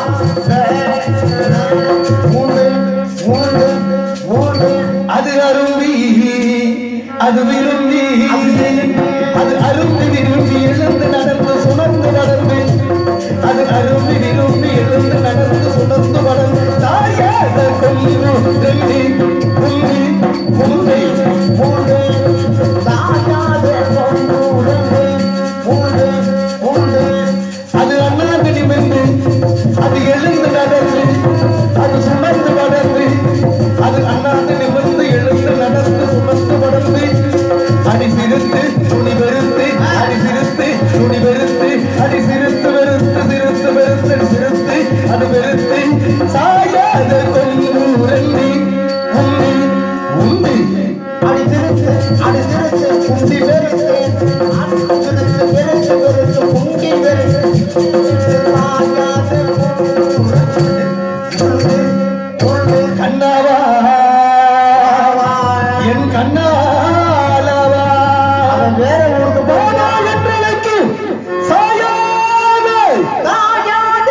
உண்டு உண்டு உண்டு அது அரும்பி அது விரும்பி அது அரும்பி விரும்பி எழுந்து நடந்து சுமந்து வளர்ந்து அது அரும்பி விரும்பி எழுந்து நடந்து சுமந்து வளர்ந்து தாயாத கொம்பு ரெண்டு உண்டி உண்டி உண்டு தாயாத கொண்டு உண்டு உண்டு உண்டு அது அண்ணாந்து நிமிர்ந்து அது எழுந்து நடந்து அது சுமந்து வளர்ந்து அது அண்ணாந்து நிமிர்ந்து எழுந்து நடந்து சுமந்து வளர்ந்து அடி சிரித்து துணி வெறுத்து அடி சிரித்து துணி வெறுத்து அடி சிரித்து வெறுத்து சிரித்து வெறுத்து சிரித்து அது வெறுத்து சாயாத கொண்டு உரண்டி உண்டி உண்டி அடி திருத்து அடி திருத்து குண்டி வெறுத்து அடி திருத்து வெறுத்து வெறுத்து குண்டி வெறுத்து தாயாத கொண்டு உண்டு கண்ணாவா என் கண்ணாலவா அவன் வேற ஊருக்கு போனா என்றழைக்கு சாயாத தாயாத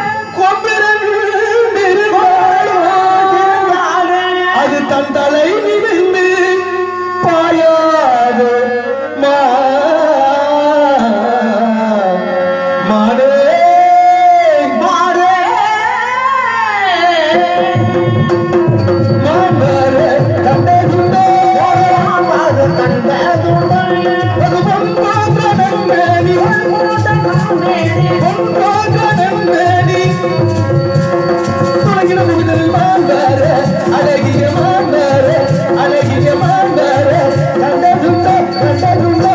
கொம்பிரண்டிருந்தாளோ. அது தன் தலை நிமிர்ந்து பாயாத மா மாடே மாறே மாமர கண்டதுண்டோ மாறு கண்டதுடன் அது பொன்பாக நம்பேனி பொன்பாக நம்பேனி துலகின முகிலில் மாம்பர அழகிய மாம்பர அழகிய மாம்பர கண்டதுண்டோ கண்டதுண்டோ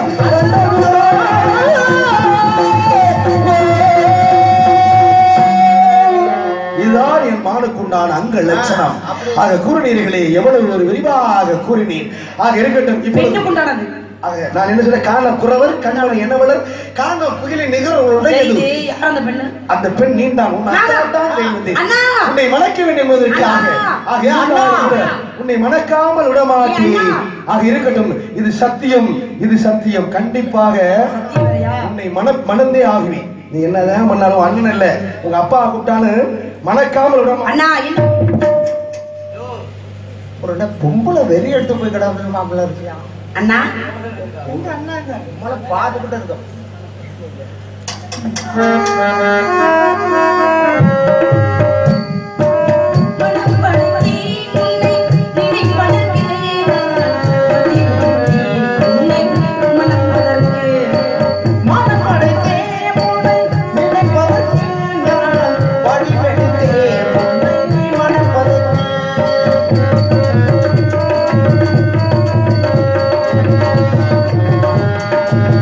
இதுதான் என் மானுக்குண்டான அங்க லட்சணம் ஆக கூறினீர்களே எவ்வளவு ஒரு விரிவாக கூறினேன் ஆக இருக்கட்டும் இப்பொழுது பெண்ணுக்குண்டானது ஆக நான் என்ன சொல்றேன் காண குறவர் கண்ணவன் என்னவளர் காண புகழின் நிகழ்வுடைய இது யார் அந்த பெண்ணு அந்த பெண் நீந்தான் உன் அத்தால் தான் கை வந்தேன். அண்ணா! உன்னை மணக்க வேண்டும் என்பதற்காக அண்ணா! ஆகையால் அண்ணா! நான் கூட உன்னை மணக்காமல் விடமாட்டேன் ஏ, அண்ணா! ஆக இருக்கட்டும் இது சத்தியம் இது சத்தியம் கண்டிப்பாக சத்தியவரையா? உன்னை மன மணந்தே ஆகுவேன் நீ என்னதான் பண்ணாலும் அண்ணன் இல்ல உங்க அப்பா கூப்பிட்டான்னு மணக்காமல் விட மாட்டேன். அண்ணா என்ன ஒரு என்ன பொம்பளை வெறி எடுத்து போய் கிடந்து மாப்பிள்ள இருக்கியா அண்ணா உங்க அண்ணாங்க உங்களை பார்த்துக்கிட்டு இருக்கோம் மனப்படுத்தி உன்னை நினைப்பதற்கிறேன். உன்னை மணப்பதற்கு மனப்படைத்தே உன்னை நினைப்பதற்கு நான் வழிபடுத்தே உன்னை மனப்பதற்கு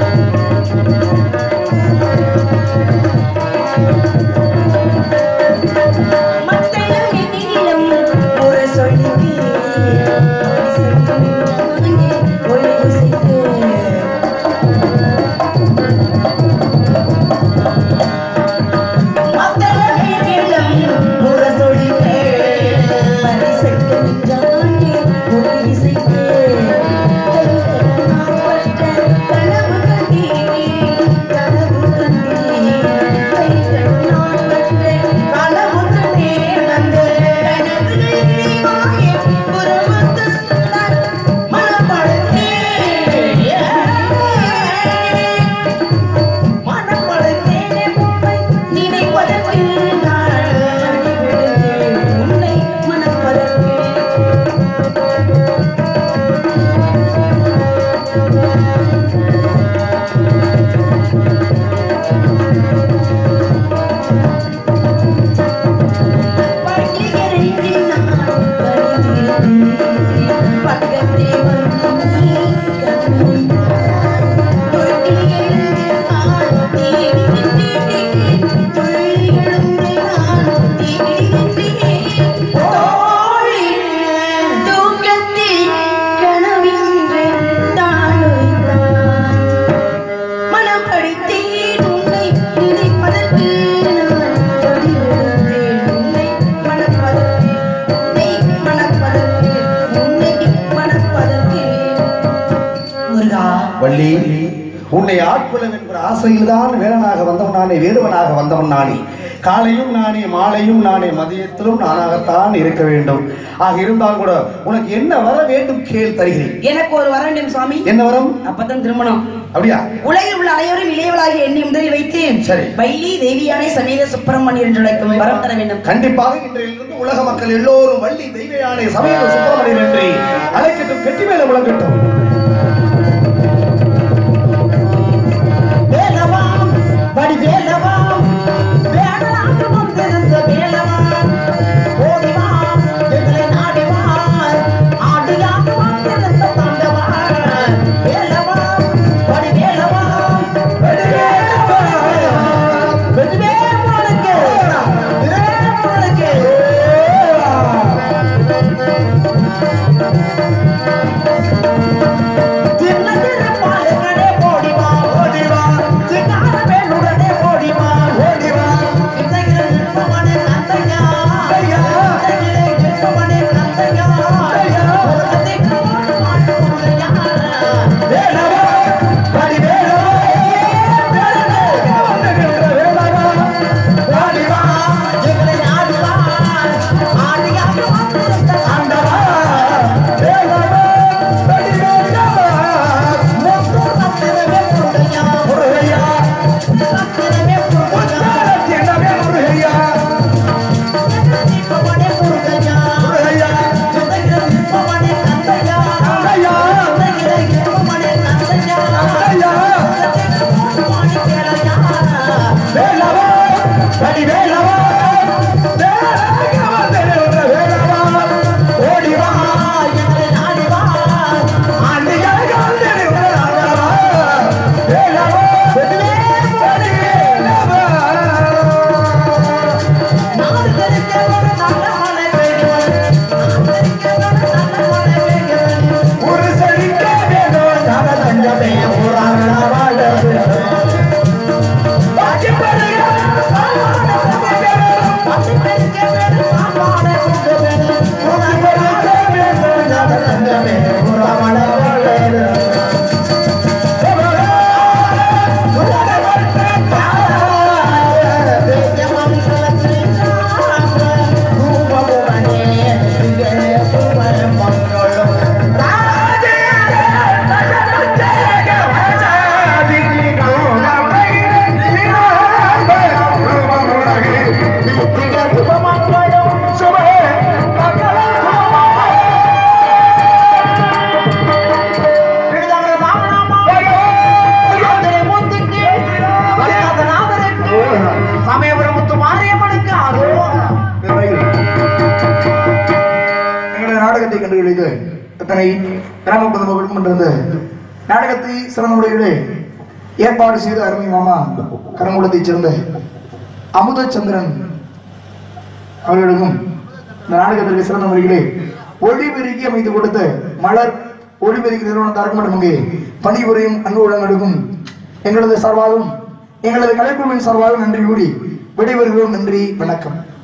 ஆ வள்ளி உன்னை ஆட்கொள்ளும் என்கிற ஆசையில் தான் வேலனாக வந்தவன் நானே வேடுவனாக வந்தவன் நானே காலையும் நானே மாலையும் நானே மதியத்திலும் நானாகத்தான் இருக்க வேண்டும் ஆக இருந்தால் கூட உனக்கு என்ன வர வேண்டும் கேள் தருகிறேன் எனக்கு ஒரு வர வேண்டும் சுவாமி என்ன வரம் அப்பதான் திருமணம் அப்படியா உலகில் உள்ள அனைவரும் இளையவளாகி எண்ணி முதலில் வைத்து சரி. வள்ளி தேவியானை சமேத சுப்பிரமணியர் என்று அழைக்கும் வரம் தர வேண்டும் கண்டிப்பாக இன்றையிலிருந்து உலக மக்கள் எல்லோரும் வள்ளி தெய்வ யானை சமய சுப்பிரமணியன் என்று அழைக்கட்டும் கெட்டி மேல முழங்கட்டும் வேலவாம் படி வேலவாம் வேடலாக வந்திருந்த வேலவாம் ஓடிவாம் எங்களை நாடிவார் ஆடியாக வந்திருந்த தாண்டவார் வேலவாம் படி வேலவாம் படி வேலவாம் வெற்றி வேலவனுக்கு வேலவனுக்கு சின்ன சின்ன பாலுகளே ஓடிவா ஓடிவா சின்னார வேலுடனே ஓடிவா ஓடிவா இன்றைக்கு நிற்பவனே நந்தையா ஐயா இன்றைக்கு நிற்பவனே நந்தையா ஐயா உலகத்தை காண மாட்டோரையா வேலவா படி வேலவா ஆடிவா எங்களை ஆடிவா ஆடியாக வந்திருந்த ஆண்டவா வேலவா படி வேலவா மொத்த சத்திரமே முருகையா முருகையா சத்திரமே முருகையா தீபமனே முருகையா முருகையா தீபமனே நந்தையா நந்தையா தீபமனே நந்தையா நந்தையா மாணி கேளையா வேலவா படி வேலவா வேலவா ஓடிவா எங்களை நாடிவா ஆண்டியாக வேலவா வேலவா படி வேலவா நாடு தெரிஞ்ச ஒரு நல்ல மழை பெய்யும் நாடு தெரிஞ்ச ஒரு நல்ல மழை பெய்யும் ஒரு செழிக்க வேணும் நட தஞ்சமே ஊராக வாழ வேண்டும் பாக்கி பெருக சாமான வேண்டும் பாக்கி பெருக வேண்டும் சாமான வேண்டும் பாக்கி பெருக வேண்டும் நட தஞ்சமே ஊராக வாழ வேண்டும் சமயபுரமுத்து மாரியம்மனுக்கு ஆர்வம் எங்களுடைய நாடகத்தை கண்டுகளித்து இத்தனை கிராம பொதுமக்களுக்கும் கொண்டிருந்த நாடகத்தை சிறந்த முறையிலே ஏற்பாடு செய்த அருமை மாமா கரங்குளத்தைச் சேர்ந்த அமுதச்சந்திரன் அவர்களுக்கும் இந்த நாடகத்திற்கு சிறந்த முறையிலே ஒளிபெருக்கி அமைத்து கொடுத்த மலர் ஒளிபெருக்கி நிறுவனத்தாருக்கும் மற்றும் இங்கே பணிபுரியும் அன்பு உடனடிக்கும் எங்களது சார்பாகவும் எங்களது கலைக்குழுவின் சார்பாகவும் நன்றி கூறி விடைபெறுகிறோம் நன்றி வணக்கம்